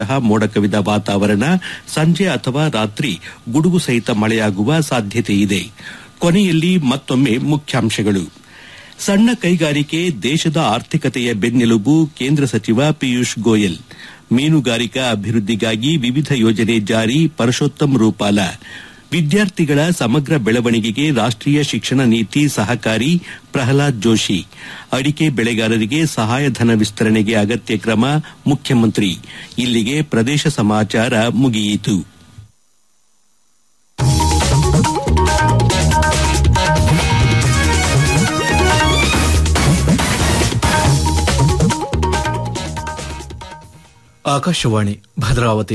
ಮೋಡ ಕವಿದ ವಾತಾವರಣ ಸಂಜೆ ಅಥವಾ ರಾತ್ರಿ ಗುಡುಗು ಸಹಿತ ಮಳೆಯಾಗುವ ಸಾಧ್ಯತೆ ಇದೆ ಕೊನೆಯಲ್ಲಿ ಮತ್ತೊಮ್ಮೆ ಮುಖ್ಯಾಂಶಗಳು ಸಣ್ಣ ಕೈಗಾರಿಕೆ ದೇಶದ ಆರ್ಥಿಕತೆಯ ಬೆನ್ನೆಲುಬು ಕೇಂದ್ರ ಸಚಿವ ಪಿಯೂಷ್ ಗೋಯಲ್ ಮೀನುಗಾರಿಕಾ ಅಭಿವೃದ್ಧಿಗಾಗಿ ವಿವಿಧ ಯೋಜನೆ ಜಾರಿ ಪರಶೋತ್ತಮ್ ರೂಪಾಲ ವಿದ್ಯಾರ್ಥಿಗಳ ಸಮಗ್ರ ಬೆಳವಣಿಗೆಗೆ ರಾಷ್ಟೀಯ ಶಿಕ್ಷಣ ನೀತಿ ಸಹಕಾರಿ ಪ್ರಹ್ಲಾದ್ ಜೋಶಿ ಅಡಿಕೆ ಬೆಳೆಗಾರರಿಗೆ ಸಹಾಯಧನ ವಿಸ್ತರಣೆಗೆ ಅಗತ್ಯ ಕ್ರಮ ಮುಖ್ಯಮಂತ್ರಿ ಇಲ್ಲಿಗೆ ಪ್ರದೇಶ ಸಮಾಚಾರ ಮುಗಿಯಿತು ಆಕಾಶವಾಣಿ ಭದ್ರಾವತಿ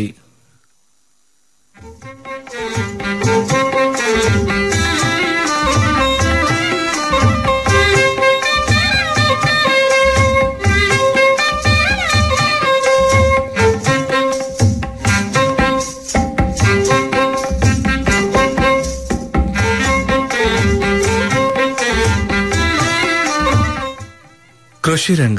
ಕೃಷಿ ರಂಗ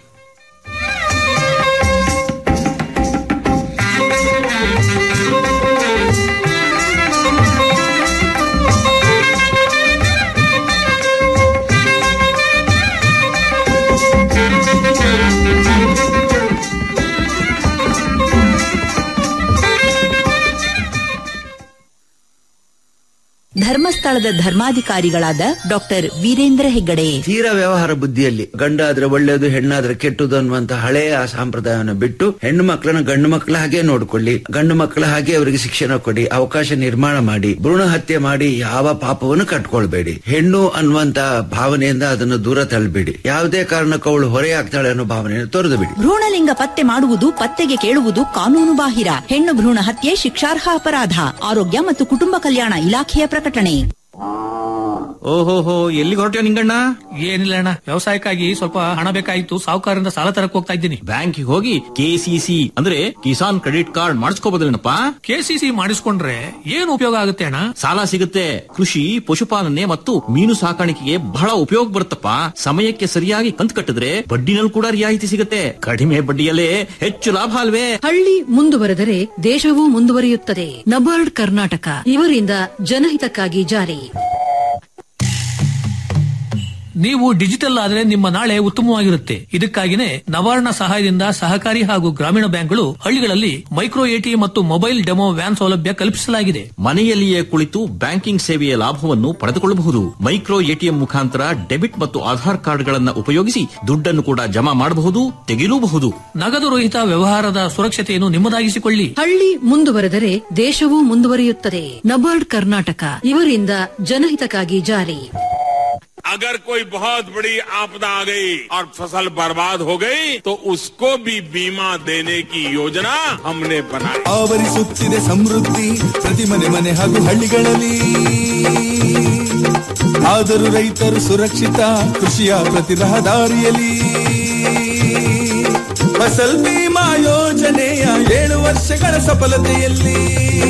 ಧರ್ಮಸ್ಥಳದ ಧರ್ಮಾಧಿಕಾರಿಗಳಾದ ಡಾಕ್ಟರ್ ವೀರೇಂದ್ರ ಹೆಗ್ಗಡೆ ತೀರ ವ್ಯವಹಾರ ಬುದ್ಧಿಯಲ್ಲಿ ಗಂಡಾದ್ರೆ ಒಳ್ಳೆಯದು ಹೆಣ್ಣಾದ್ರೆ ಕೆಟ್ಟದು ಅನ್ನುವಂತ ಹಳೆಯ ಆ ಸಂಪ್ರದಾಯವನ್ನು ಬಿಟ್ಟು ಹೆಣ್ಣು ಮಕ್ಕಳನ್ನ ಗಂಡು ಮಕ್ಕಳ ಹಾಗೆ ನೋಡ್ಕೊಳ್ಳಿ ಗಂಡು ಮಕ್ಕಳ ಹಾಗೆ ಅವರಿಗೆ ಶಿಕ್ಷಣ ಕೊಡಿ ಅವಕಾಶ ನಿರ್ಮಾಣ ಮಾಡಿ ಭ್ರೂಣ ಹತ್ಯೆ ಮಾಡಿ ಯಾವ ಪಾಪವನ್ನು ಕಟ್ಕೊಳ್ಬೇಡಿ ಹೆಣ್ಣು ಅನ್ನುವಂತ ಭಾವನೆಯಿಂದ ಅದನ್ನು ದೂರ ತಳ್ಳಬೇಡಿ ಯಾವುದೇ ಕಾರಣಕ್ಕೂ ಅವಳು ಹೊರೆಯಾಗ್ತಾಳೆ ಅನ್ನೋ ಭಾವನೆಯನ್ನು ತೊರೆದು ಬಿಡಿ ಭ್ರೂಣಲಿಂಗ ಪತ್ತೆ ಮಾಡುವುದು ಪತ್ತೆಗೆ ಕೇಳುವುದು ಕಾನೂನು ಬಾಹಿರ ಹೆಣ್ಣು ಭ್ರೂಣ ಹತ್ಯೆ ಶಿಕ್ಷಾರ್ಹ ಅಪರಾಧ ಆರೋಗ್ಯ ಮತ್ತು ಕುಟುಂಬ ಕಲ್ಯಾಣ ಇಲಾಖೆಯ ಪ್ರಕಟಣೆ ಓಹೋಹೋ ಎಲ್ಲಿಗೆ ಹೊರಟ್ಯೋ ನಿಂಗಣ್ಣ ಏನಿಲ್ಲ ಅಣ್ಣ ವ್ಯವಸಾಯಕ್ಕಾಗಿ ಸ್ವಲ್ಪ ಹಣ ಬೇಕಾಗಿತ್ತು ಸಾಹುಕಾರರಿಂದ ಸಾಲ ತರಕ್ ಹೋಗ್ತಾ ಇದ್ದೀನಿ ಬ್ಯಾಂಕಿಗೆ ಹೋಗಿ ಕೆಸಿಸಿ ಅಂದ್ರೆ ಕಿಸಾನ್ ಕ್ರೆಡಿಟ್ ಕಾರ್ಡ್ ಮಾಡಿಸ್ಕೋಬೋದೇನಪ್ಪ ಕೆಸಿಸಿ ಮಾಡಿಸ್ಕೊಂಡ್ರೆ ಏನ್ ಉಪಯೋಗ ಆಗುತ್ತೆ ಅಣ್ಣ ಸಾಲ ಸಿಗುತ್ತೆ ಕೃಷಿ ಪಶುಪಾಲನೆ ಮತ್ತು ಮೀನು ಸಾಕಾಣಿಕೆಗೆ ಬಹಳ ಉಪಯೋಗ ಬರುತ್ತಪ್ಪ ಸಮಯಕ್ಕೆ ಸರಿಯಾಗಿ ಕಂತು ಕಟ್ಟಿದ್ರೆ ಬಡ್ಡಿನಲ್ಲಿ ಕೂಡ ರಿಯಾಯಿತಿ ಸಿಗುತ್ತೆ ಕಡಿಮೆ ಬಡ್ಡಿಯಲ್ಲೇ ಹೆಚ್ಚು ಲಾಭ ಅಲ್ವೇ ಹಳ್ಳಿ ಮುಂದುವರೆದರೆ ದೇಶವೂ ಮುಂದುವರಿಯುತ್ತದೆ ನಬಾರ್ಡ್ ಕರ್ನಾಟಕ ಇವರಿಂದ ಜನಹಿತಕ್ಕಾಗಿ ಜಾರಿ ನೀವು ಡಿಜಿಟಲ್ ಆದ್ರೆ ನಿಮ್ಮ ನಾಳೆ ಉತ್ತಮವಾಗಿರುತ್ತೆ ಇದಕ್ಕಾಗಿನೇ ನವಾರ್ಣ ಸಹಾಯದಿಂದ ಸಹಕಾರಿ ಹಾಗೂ ಗ್ರಾಮೀಣ ಬ್ಯಾಂಕ್ಗಳು ಹಳ್ಳಿಗಳಲ್ಲಿ ಮೈಕ್ರೋ ಎಟಿ ಮತ್ತು ಮೊಬೈಲ್ ಡೆಮೋ ವ್ಯಾನ್ ಸೌಲಭ್ಯ ಕಲ್ಪಿಸಲಾಗಿದೆ ಮನೆಯಲ್ಲಿಯೇ ಕುಳಿತು ಬ್ಯಾಂಕಿಂಗ್ ಸೇವೆಯ ಲಾಭವನ್ನು ಪಡೆದುಕೊಳ್ಳಬಹುದು ಮೈಕ್ರೋ ಎಟಿಎಂ ಮುಖಾಂತರ ಡೆಬಿಟ್ ಮತ್ತು ಆಧಾರ್ ಕಾರ್ಡ್ಗಳನ್ನು ಉಪಯೋಗಿಸಿ ದುಡ್ಡನ್ನು ಕೂಡ ಜಮಾ ಮಾಡಬಹುದು ತೆಗೆಯಲೂಬಹುದು ನಗದು ರಹಿತ ವ್ಯವಹಾರದ ಸುರಕ್ಷತೆಯನ್ನು ನಿಮ್ಮದಾಗಿಸಿಕೊಳ್ಳಿ ಹಳ್ಳಿ ಮುಂದುವರೆದರೆ ದೇಶವೂ ಮುಂದುವರಿಯುತ್ತದೆ ನಬಾರ್ಡ್ ಕರ್ನಾಟಕ ಇವರಿಂದ ಜನಹಿತಕ್ಕಾಗಿ ಜಾರಿ अगर कोई बहुत बड़ी आपदा आ गई और फसल बर्बाद हो गई तो उसको भी बीमा देने की योजना हमने बनाई ಆವರಿಸುತ್ತಿದೆ ಸಮೃದ್ಧಿ ಪ್ರತಿ ಮನೆ ಮನೆ ಹಾಗೂ ಹಳ್ಳಿಗಳಲ್ಲಿ ಆದರೂ ರೈತರು ಸುರಕ್ಷಿತ ಕೃಷಿಯ ಪ್ರತಿ ರಹದಾರಿಯಲ್ಲಿ ಫಸಲ್ ಬಿಮಾ ಯೋಜನೆಯ ಏಳು ವರ್ಷಗಳ ಸಫಲತೆಯಲ್ಲಿ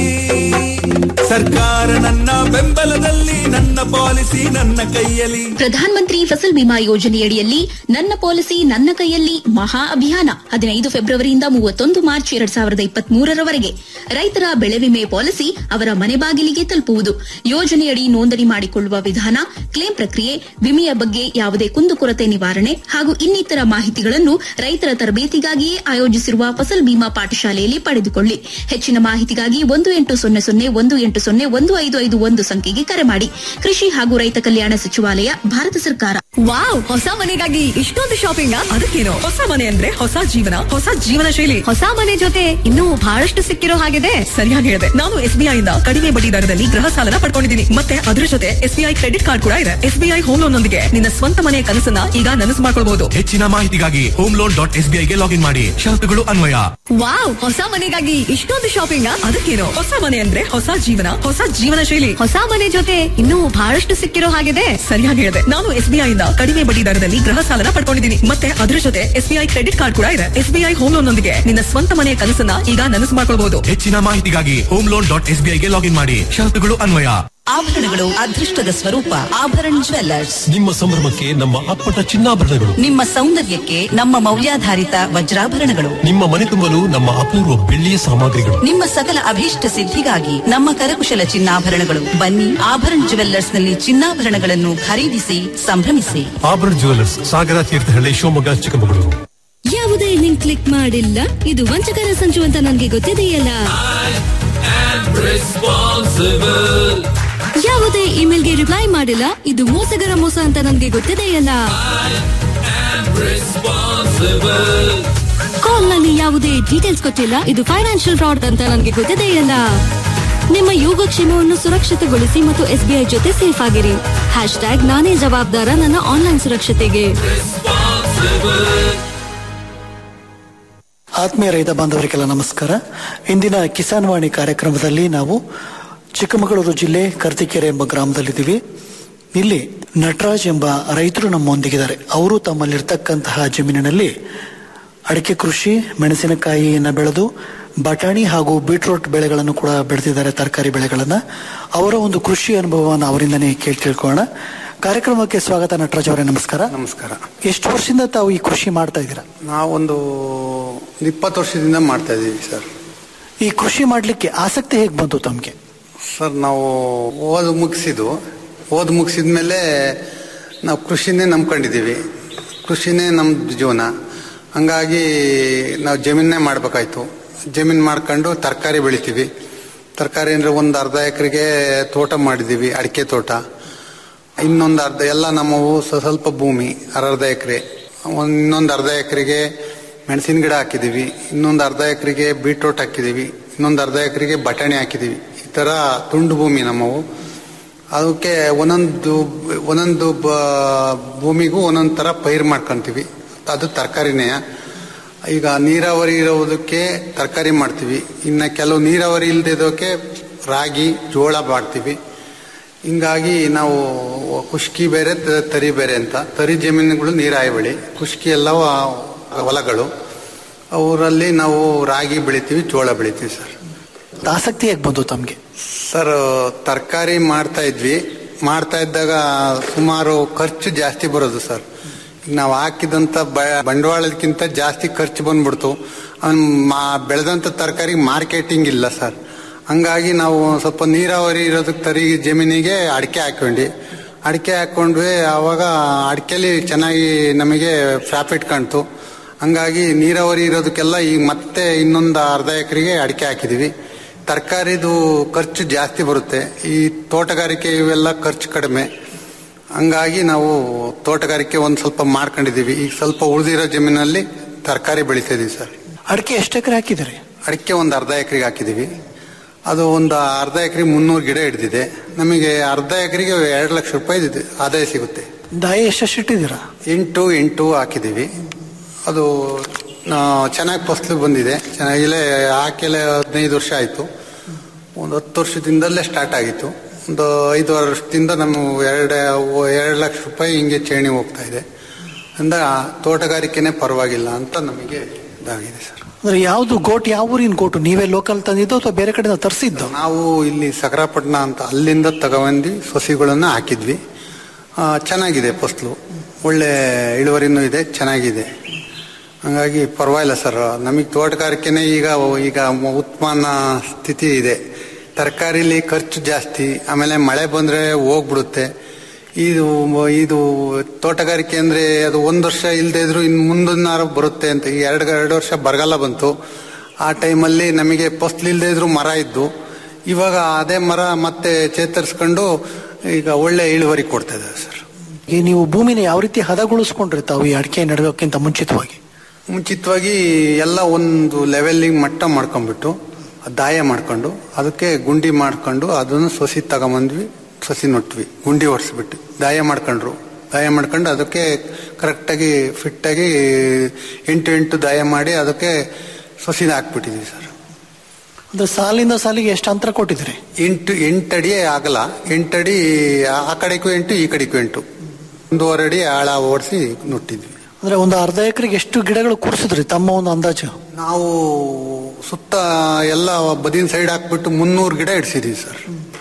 ಸರ್ಕಾರ ನನ್ನ ಬೆಂಬಲದಲ್ಲಿ ನನ್ನ ಪಾಲಿಸಿ ನನ್ನ ಕೈಯಲ್ಲಿ ಪ್ರಧಾನ ಮಂತ್ರಿ ಫಸಲ್ ಬಿಮಾ ಯೋಜನೆಯಡಿಯಲ್ಲಿ ನನ್ನ ಪಾಲಿಸಿ ನನ್ನ ಕೈಯಲ್ಲಿ ಮಹಾ ಅಭಿಯಾನ ಹದಿನೈದು ಫೆಬ್ರವರಿಯಿಂದ ಮೂವತ್ತೊಂದು ಮಾರ್ಚ್ ಎರಡ್ ಸಾವಿರದ ಇಪ್ಪತ್ತ್ ಮೂರರವರೆಗೆ ರೈತರ ಬೆಳೆ ವಿಮೆ ಪಾಲಿಸಿ ಅವರ ಮನೆ ಬಾಗಿಲಿಗೆ ತಲುಪುವುದು ಯೋಜನೆಯಡಿ ನೋಂದಣಿ ಮಾಡಿಕೊಳ್ಳುವ ವಿಧಾನ ಕ್ಲೇಮ್ ಪ್ರಕ್ರಿಯೆ ವಿಮೆಯ ಬಗ್ಗೆ ಯಾವುದೇ ಕುಂದುಕೊರತೆ ನಿವಾರಣೆ ಹಾಗೂ ಇನ್ನಿತರ ಮಾಹಿತಿಗಳನ್ನು ರೈತರ ತರಬೇತಿಗಾಗಿಯೇ ಆಯೋಜಿಸಿರುವ ಫಸಲ್ ಬಿಮಾ ಪಾಠಶಾಲೆಯಲ್ಲಿ ಪಡೆದುಕೊಳ್ಳಿ ಹೆಚ್ಚಿನ ಮಾಹಿತಿಗಾಗಿ ಒಂದು ಎಂಟು ಸೊನ್ನೆ ಸೊನ್ನೆ ಒಂದು ಎಂಟು ಸೊನ್ನೆ ಒಂದು ಐದು ಐದು ಒಂದು ಸಂಖ್ಯೆಗೆ ಕರೆ ಮಾಡಿ ಕೃಷಿ ಹಾಗೂ ರೈತ ಕಲ್ಯಾಣ ಸಚಿವಾಲಯ ಭಾರತ ಸರ್ಕಾರ ವಾವ್ ಹೊಸ ಮನೆಗಾಗಿ ಇಷ್ಟೊಂದು ಶಾಪಿಂಗ್ ಅದಕ್ಕೇನು ಹೊಸ ಮನೆ ಅಂದ್ರೆ ಹೊಸ ಜೀವನ ಹೊಸ ಜೀವನ ಶೈಲಿ ಹೊಸ ಮನೆ ಜೊತೆ ಇನ್ನೂ ಬಹಳಷ್ಟು ಸಿಕ್ಕಿರೋ ಹಾಗಿದೆ ಸರಿಯಾಗಿ ಹೇಳಿದೆ ನಾನು ಎಸ್ಬಿಐ ಇಂದ ಕಡಿಮೆ ಬಡ್ಡಿ ದರದಲ್ಲಿ ಗೃಹ ಸಾಲನ ಪಡ್ಕೊಂಡಿದ್ದೀನಿ ಮತ್ತೆ ಅದರ ಜೊತೆ ಎಸ್ಬಿಐ ಕ್ರೆಡಿಟ್ ಕಾರ್ಡ್ ಕೂಡ ಇದೆ ಎಸ್ಬಿಐ ಹೋಮ್ ಲೋನ್ ನೊಂದಿಗೆ ನಿನ್ನ ಸ್ವಂತ ಮನೆಯ ಕನಸನ್ನ ಈಗ ನನಸು ಮಾಡ್ಕೊಳ್ಬಹುದು ಹೆಚ್ಚಿನ ಮಾಹಿತಿಗಾಗಿ ಹೋಮ್ ಲೋನ್ ಡಾಟ್ ಎಸ್ ಗೆ ಲಾಗಿನ್ ಮಾಡಿ ಷರತ್ತುಗಳು ಅನ್ವಯ ವಾವ್ ಹೊಸ ಮನೆಗಾಗಿ ಇಷ್ಟೊಂದು ಶಾಪಿಂಗ್ ಅದಕ್ಕೇನು ಹೊಸ ಮನೆ ಅಂದ್ರೆ ಹೊಸ ಜೀವನ ಹೊಸ ಜೀವನ ಶೈಲಿ ಹೊಸ ಮನೆ ಜೊತೆ ಇನ್ನೂ ಬಹಳಷ್ಟು ಸಿಕ್ಕಿರೋ ಹಾಗಿದೆ ಸರಿಯಾಗಿ ಹೇಳಿದೆ ನಾನು ಎಸ್ಬಿಐ ಇಂದ ಕಡಿಮೆ ಬಡ್ಡಿ ದರದಲ್ಲಿ ಗೃಹ ಸಾಲನ ಪಡ್ಕೊಂಡಿದ್ದೀನಿ ಮತ್ತೆ ಅದರ ಜೊತೆ ಎಸ್ಬಿಐ ಕ್ರೆಡಿಟ್ ಕಾರ್ಡ್ ಕೂಡ ಇದೆ ಎಸ್ಬಿಐ ಹೋಮ್ ಲೋನ್ ನೊಂದಿಗೆ ನಿನ್ನ ಸ್ವಂತ ಮನೆಯ ಕನಸನ್ನ ಈಗ ನನಸು ಮಾಡ್ಕೊಳ್ಬಹುದು ಹೆಚ್ಚಿನ ಮಾಹಿತಿಗಾಗಿ ಹೋಮ್ ಲೋನ್ ಡಾಟ್ ಎಸ್ ಗೆ ಲಾಗಿನ್ ಮಾಡಿ ಷರತ್ತುಗಳು ಅನ್ವಯ ಆಭರಣಗಳು ಅದೃಷ್ಟದ ಸ್ವರೂಪ ಆಭರಣ ಜ್ವೆಲ್ಲರ್ಸ್ ನಿಮ್ಮ ಸಂಭ್ರಮಕ್ಕೆ ನಮ್ಮ ಅಪ್ಪಟ ಚಿನ್ನಾಭರಣಗಳು ನಿಮ್ಮ ಸೌಂದರ್ಯಕ್ಕೆ ನಮ್ಮ ಮೌಲ್ಯಾಧಾರಿತ ವಜ್ರಾಭರಣಗಳು ನಿಮ್ಮ ಮನೆ ತುಂಬಲು ನಮ್ಮ ಅಪೂರ್ವ ಬೆಳ್ಳಿಯ ಸಾಮಗ್ರಿಗಳು ನಿಮ್ಮ ಸಕಲ ಅಭೀಷ್ಟ ಸಿದ್ಧಿಗಾಗಿ ನಮ್ಮ ಕರಕುಶಲ ಚಿನ್ನಾಭರಣಗಳು ಬನ್ನಿ ಆಭರಣ ಜುವೆಲ್ಲರ್ಸ್ ನಲ್ಲಿ ಚಿನ್ನಾಭರಣಗಳನ್ನು ಖರೀದಿಸಿ ಸಂಭ್ರಮಿಸಿ ಆಭರಣ ಜುವೆಲ್ಲರ್ಸ್ ಸಾಗರ ತೀರ್ಥಹಳ್ಳಿ ಶಿವಮೊಗ್ಗ ಚಿಕ್ಕಮಗಳೂರು ಯಾವುದೇ ಲಿಂಕ್ ಕ್ಲಿಕ್ ಮಾಡಿಲ್ಲ ಇದು ವಂಚಕರ ಸಂಚು ಅಂತ ನನಗೆ ಗೊತ್ತಿದೆಯಲ್ಲ ಯಾವುದೇ ಇಮೇಲ್ಗೆ ರಿಪ್ಲೈ ಮಾಡಿಲ್ಲ ಇದು ಮೋಸಗರ ಮೋಸ ಅಂತ ನನಗೆ ಗೊತ್ತಿದೆಯಲ್ಲ ಕಾಲ್ ನಲ್ಲಿ ಯಾವುದೇ ಡೀಟೇಲ್ಸ್ ಕೊಟ್ಟಿಲ್ಲ ಇದು ಫೈನಾನ್ಷಿಯಲ್ ಫ್ರಾಡ್ ಅಂತ ನನಗೆ ಗೊತ್ತಿದೆಯಲ್ಲ ನಿಮ್ಮ ಯೋಗಕ್ಷೇಮವನ್ನು ಸುರಕ್ಷಿತಗೊಳಿಸಿ ಮತ್ತು ಎಸ್ಬಿಐ ಜೊತೆ ಸೇಫ್ ಆಗಿರಿ ಹ್ಯಾಶ್ ಟ್ಯಾಗ್ ನಾನೇ ಜವಾಬ್ದಾರ ನನ್ನ ಆನ್ಲೈನ್ ಸುರಕ್ಷತೆಗೆ ಆತ್ಮೀಯ ರೈತ ಬಾಂಧವರಿಗೆಲ್ಲ ನಮಸ್ಕಾರ ಇಂದಿನ ಕಿಸಾನ್ ವಾಣಿ ಕಾರ್ಯಕ್ರಮದಲ್ಲಿ ನಾವು ಚಿಕ್ಕಮಗಳೂರು ಜಿಲ್ಲೆ ಕರ್ತಿಕೆರೆ ಎಂಬ ಗ್ರಾಮದಲ್ಲಿದ್ದೀವಿ ಇಲ್ಲಿ ನಟರಾಜ್ ಎಂಬ ರೈತರು ನಮ್ಮೊಂದಿಗಿದ್ದಾರೆ ಅವರು ತಮ್ಮಲ್ಲಿರ್ತಕ್ಕಂತಹ ಜಮೀನಿನಲ್ಲಿ ಅಡಿಕೆ ಕೃಷಿ ಮೆಣಸಿನಕಾಯಿಯನ್ನು ಬೆಳೆದು ಬಟಾಣಿ ಹಾಗೂ ಬೀಟ್ರೂಟ್ ಬೆಳೆಗಳನ್ನು ಕೂಡ ಬೆಳೆದಿದ್ದಾರೆ ತರಕಾರಿ ಬೆಳೆಗಳನ್ನ ಅವರ ಒಂದು ಕೃಷಿ ಅನುಭವವನ್ನು ಅವರಿಂದನೇ ಕೇಳಿ ತಿಳ್ಕೊಳ್ಳೋಣ ಕಾರ್ಯಕ್ರಮಕ್ಕೆ ಸ್ವಾಗತ ನಟರಾಜ್ ಅವರೇ ನಮಸ್ಕಾರ ನಮಸ್ಕಾರ ಎಷ್ಟು ವರ್ಷದಿಂದ ತಾವು ಈ ಕೃಷಿ ಮಾಡ್ತಾ ಇದ್ದೀರಾ ನಾವೊಂದು ಇಪ್ಪತ್ತು ವರ್ಷದಿಂದ ಮಾಡ್ತಾ ಇದ್ದೀವಿ ಸರ್ ಈ ಕೃಷಿ ಮಾಡ್ಲಿಕ್ಕೆ ಆಸಕ್ತಿ ಹೇಗೆ ಬಂತು ತಮಗೆ ಸರ್ ನಾವು ಓದು ಮುಗಿಸಿದ್ದು ಓದು ಮುಗಿಸಿದ ಮೇಲೆ ನಾವು ಕೃಷಿನೇ ನಂಬ್ಕೊಂಡಿದ್ದೀವಿ ಕೃಷಿನೇ ನಮ್ಮ ಜೀವನ ಹಂಗಾಗಿ ನಾವು ಜಮೀನೇ ಮಾಡಬೇಕಾಯ್ತು ಜಮೀನು ಮಾಡ್ಕೊಂಡು ತರಕಾರಿ ಬೆಳಿತೀವಿ ತರಕಾರಿ ಅಂದರೆ ಒಂದು ಅರ್ಧ ಎಕರೆಗೆ ತೋಟ ಮಾಡಿದ್ದೀವಿ ಅಡಿಕೆ ತೋಟ ಇನ್ನೊಂದು ಅರ್ಧ ಎಲ್ಲ ನಮ್ಮವು ಸ್ವ- ಸ್ವಲ್ಪ ಭೂಮಿ ಅರ್ಧ ಎಕರೆ ಇನ್ನೊಂದು ಅರ್ಧ ಎಕರೆಗೆ ಮೆಣಸಿನ ಗಿಡ ಹಾಕಿದ್ದೀವಿ ಇನ್ನೊಂದು ಅರ್ಧ ಎಕರೆಗೆ ಬೀಟ್ರೋಟ್ ಹಾಕಿದ್ದೀವಿ ಇನ್ನೊಂದು ಅರ್ಧ ಎಕರೆಗೆ ಬಟಾಣಿ ಹಾಕಿದ್ದೀವಿ ಈ ಥರ ತುಂಡು ಭೂಮಿ ನಮ್ಮವು ಅದಕ್ಕೆ ಒಂದೊಂದು ಒಂದೊಂದು ಬ- ಭೂಮಿಗೂ ಒಂದೊಂದು ಥರ ಪೈರು ಮಾಡ್ಕೊಂತೀವಿ ಅದು ತರಕಾರಿನೇ ಈಗ ನೀರಾವರಿ ಇರೋದಕ್ಕೆ ತರಕಾರಿ ಮಾಡ್ತೀವಿ ಇನ್ನು ಕೆಲವು ನೀರಾವರಿ ಇಲ್ಲದಿದ್ದೋಕೆ ರಾಗಿ ಜೋಳ ಮಾಡ್ತೀವಿ ಹಿಂಗಾಗಿ ನಾವು ಕುಷ್ಕಿ ಬೇರೆ ತ- ತರಿ ಬೇರೆ ಅಂತ ತರಿ ಜಮೀನುಗಳು ನೀರಾಯಿ ಬೆಳೆ ಕುಷ್ಕಿ ಎಲ್ಲ ಹೊಲಗಳು ಅವರಲ್ಲಿ ನಾವು ರಾಗಿ ಬೆಳಿತೀವಿ ಜೋಳ ಬೆಳಿತೀವಿ ಸರ್ ಆಸಕ್ತಿ ಹೇಗೆ ಬಂತು ತಮಗೆ ಸರ್ ತರಕಾರಿ ಮಾಡ್ತಾ ಇದ್ವಿ ಮಾಡ್ತಾ ಇದ್ದಾಗ ಸುಮಾರು ಖರ್ಚು ಜಾಸ್ತಿ ಬರೋದು ಸರ್ ನಾವು ಹಾಕಿದಂಥ ಬ- ಬಂಡವಾಳಕ್ಕಿಂತ ಜಾಸ್ತಿ ಖರ್ಚು ಬಂದ್ಬಿಡ್ತು ಅವ್ನ್ ಮಾ ಬೆಳೆದಂಥ ತರಕಾರಿ ಮಾರ್ಕೆಟಿಂಗ್ ಇಲ್ಲ ಸರ್ ಹಂಗಾಗಿ ನಾವು ಸ್ವಲ್ಪ ನೀರಾವರಿ ಇರೋದಕ್ಕೆ ತರಿ ಜಮೀನಿಗೆ ಅಡಿಕೆ ಹಾಕೊಂಡ್ವಿ ಅಡಿಕೆ ಹಾಕೊಂಡ್ವಿ ಆವಾಗ ಅಡಿಕೆಲಿ ಚೆನ್ನಾಗಿ ನಮಗೆ ಪ್ರಾಫಿಟ್ ಕಾಣ್ತು ಹಂಗಾಗಿ ನೀರಾವರಿ ಇರೋದಕ್ಕೆಲ್ಲ ಈಗ ಮತ್ತೆ ಇನ್ನೊಂದು ಅರ್ಧ ಎಕರೆಗೆ ಅಡಿಕೆ ಹಾಕಿದೀವಿ ತರಕಾರಿದು ಖರ್ಚು ಜಾಸ್ತಿ ಬರುತ್ತೆ ಈ ತೋಟಗಾರಿಕೆ ಇವೆಲ್ಲ ಖರ್ಚು ಕಡಿಮೆ ಹಂಗಾಗಿ ನಾವು ತೋಟಗಾರಿಕೆ ಒಂದು ಸ್ವಲ್ಪ ಮಾಡ್ಕೊಂಡಿದೀವಿ ಈಗ ಸ್ವಲ್ಪ ಉಳಿದಿರೋ ಜಮೀನಲ್ಲಿ ತರಕಾರಿ ಬೆಳಿತಾ ಇದೀವಿ ಸರ್ ಅಡಿಕೆ ಎಷ್ಟು ಎಕರೆ ಹಾಕಿದ್ದೀರಿ ಅಡಿಕೆ ಒಂದು ಅರ್ಧ ಎಕರೆಗೆ ಹಾಕಿದೀವಿ ಅದು ಒಂದು ಅರ್ಧ ಎಕರೆ ಮುನ್ನೂರು ಗಿಡ ಹಿಡಿದಿದೆ ನಮಗೆ ಅರ್ಧ ಎಕರೆಗೆ ಎರಡು ಲಕ್ಷ ರೂಪಾಯಿ ಇದೆ ಆದಾಯ ಸಿಗುತ್ತೆ ದಾಯಿ ಎಷ್ಟೆಷ್ಟು ಇಟ್ಟಿದ್ದೀರಾ ಎಂಟು ಎಂಟು ಹಾಕಿದೀವಿ ಅದು ಚೆನ್ನಾಗಿ ಫಸಲು ಬಂದಿದೆ ಚೆನ್ನಾಗಿಲ್ಲೇ ಹಾಕಿಲೆ ಹದಿನೈದು ವರ್ಷ ಆಯಿತು ಒಂದು ಹತ್ತು ವರ್ಷದಿಂದಲೇ ಸ್ಟಾರ್ಟ್ ಆಗಿತ್ತು ಒಂದು ಐದು ವರ್ಷದಿಂದ ನಮ್ಮ ಎರಡು ಎರಡು ಲಕ್ಷ ರೂಪಾಯಿ ಹಿಂಗೆ ಚೇಣಿ ಹೋಗ್ತಾ ಇದೆ ಅಂದ ತೋಟಗಾರಿಕೆನೇ ಪರವಾಗಿಲ್ಲ ಅಂತ ನಮಗೆ ಇದಾಗಿದೆ ಸರ್ ಅಂದ್ರೆ ಯಾವ್ದು ಗೋಟ್ ಯಾವ ಊರಿನ ಗೋಟು ನೀವೇ ಲೋಕಲ್ ತಂದಿದ್ದು ಅಥವಾ ಬೇರೆ ಕಡೆಯಿಂದ ತರಿಸಿದ್ದು ನಾವು ಇಲ್ಲಿ ಸಕರಾಪಟ್ಟಣ ಅಂತ ಅಲ್ಲಿಂದ ತಗೊಂಡು ಸಸಿಗಳನ್ನ ಹಾಕಿದ್ವಿ ಆ, ಚೆನ್ನಾಗಿದೆ ಫಸಲು ಒಳ್ಳೆ ಇಳುವರಿನೂ ಇದೆ ಚೆನ್ನಾಗಿದೆ ಹಂಗಾಗಿ ಪರವಾಗಿಲ್ಲ ಸರ್ ನಮಗೆ ತೋಟಗಾರಿಕೆನೇ ಈಗ ಈಗ ಉತ್ಪನ್ನ ಸ್ಥಿತಿ ಇದೆ ತರಕಾರಿಲಿ ಖರ್ಚು ಜಾಸ್ತಿ ಆಮೇಲೆ ಮಳೆ ಬಂದ್ರೆ ಹೋಗ್ಬಿಡುತ್ತೆ ಇದು ಇದು ತೋಟಗಾರಿಕೆ ಅಂದ್ರೆ ಅದು ಒಂದು ವರ್ಷ ಇಲ್ಲದೆ ಇದ್ರು ಇನ್ನು ಮುಂದಿನ ಬರುತ್ತೆ ಅಂತ ಈ ಎರಡು ಎರಡು ವರ್ಷ ಬರಗಾಲ ಬಂತು ಆ ಟೈಮಲ್ಲಿ ನಮಗೆ ಫಸ್ಲ್ ಇಲ್ಲದೆ ಇದ್ರು ಮರ ಇದ್ದು ಇವಾಗ ಅದೇ ಮರ ಮತ್ತೆ ಚೇತರಿಸ್ಕೊಂಡು ಈಗ ಒಳ್ಳೆ ಇಳುವರಿ ಕೊಡ್ತಾ ಇದೆ ಸರ್ ಈ ನೀವು ಭೂಮಿನ ಯಾವ ರೀತಿ ಹದಗೊಳಿಸ್ಕೊಂಡ್ರಿ ತಾವು ಈ ಅಡಿಕೆ ನೆಡೋಕ್ಕಿಂತ ಮುಂಚಿತವಾಗಿ ಮುಂಚಿತವಾಗಿ ಎಲ್ಲ ಒಂದು ಲೆವೆಲ್ಲಿಗೆ ಮಟ್ಟ ಮಾಡ್ಕೊಂಡ್ಬಿಟ್ಟು ದಾಯ ಮಾಡ್ಕೊಂಡು ಅದಕ್ಕೆ ಗುಂಡಿ ಮಾಡ್ಕೊಂಡು ಅದನ್ನು ಸಸಿ ತಗೊಂಬಂದ್ವಿ ಸಸಿ ನೊಟ್ವಿ ಗುಂಡಿ ಹೊಡ್ಸ್ಬಿಟ್ಟು ದಾಯ ಮಾಡ್ಕೊಂಡ್ರು ದಾಯ ಮಾಡ್ಕೊಂಡು ಅದಕ್ಕೆ ಕರೆಕ್ಟಾಗಿ ಫಿಟ್ಟಾಗಿ ಎಂಟು ಎಂಟು ದಾಯ ಮಾಡಿ ಅದಕ್ಕೆ ಸಸಿನ ಹಾಕ್ಬಿಟ್ಟಿದ್ವಿ ಸರ್ ಅಂದ್ರೆ ಸಾಲಿಂದ ಸಾಲಿಗೆ ಎಷ್ಟು ಅಂತರ ಕೊಟ್ಟಿದ್ರಿ ಎಂಟು ಎಂಟಡಿ ಆಗಲ್ಲ ಎಂಟಡಿ ಆ ಕಡೆಗೂ ಎಂಟು ಈ ಕಡೆಗೂ ಎಂಟು ಒಂದೂವರೆ ಅಡಿ ಆಳ ಓಡಿಸಿ ನೊಟ್ಟಿದ್ವಿ ಅಂದ್ರೆ ಒಂದು ಅರ್ಧ ಎಕರೆಗೆ ಎಷ್ಟು ಗಿಡಗಳು ಕೂರಿಸಿದ್ರಿ ತಮ್ಮ ಒಂದು ಅಂದಾಜು ನಾವು ಸುತ್ತ ಎಲ್ಲ ಬದಿನ ಸೈಡ್ ಹಾಕ್ಬಿಟ್ಟು ಮುನ್ನೂರು ಗಿಡ ಇಡ್ಸಿದೀವಿ ಸರ್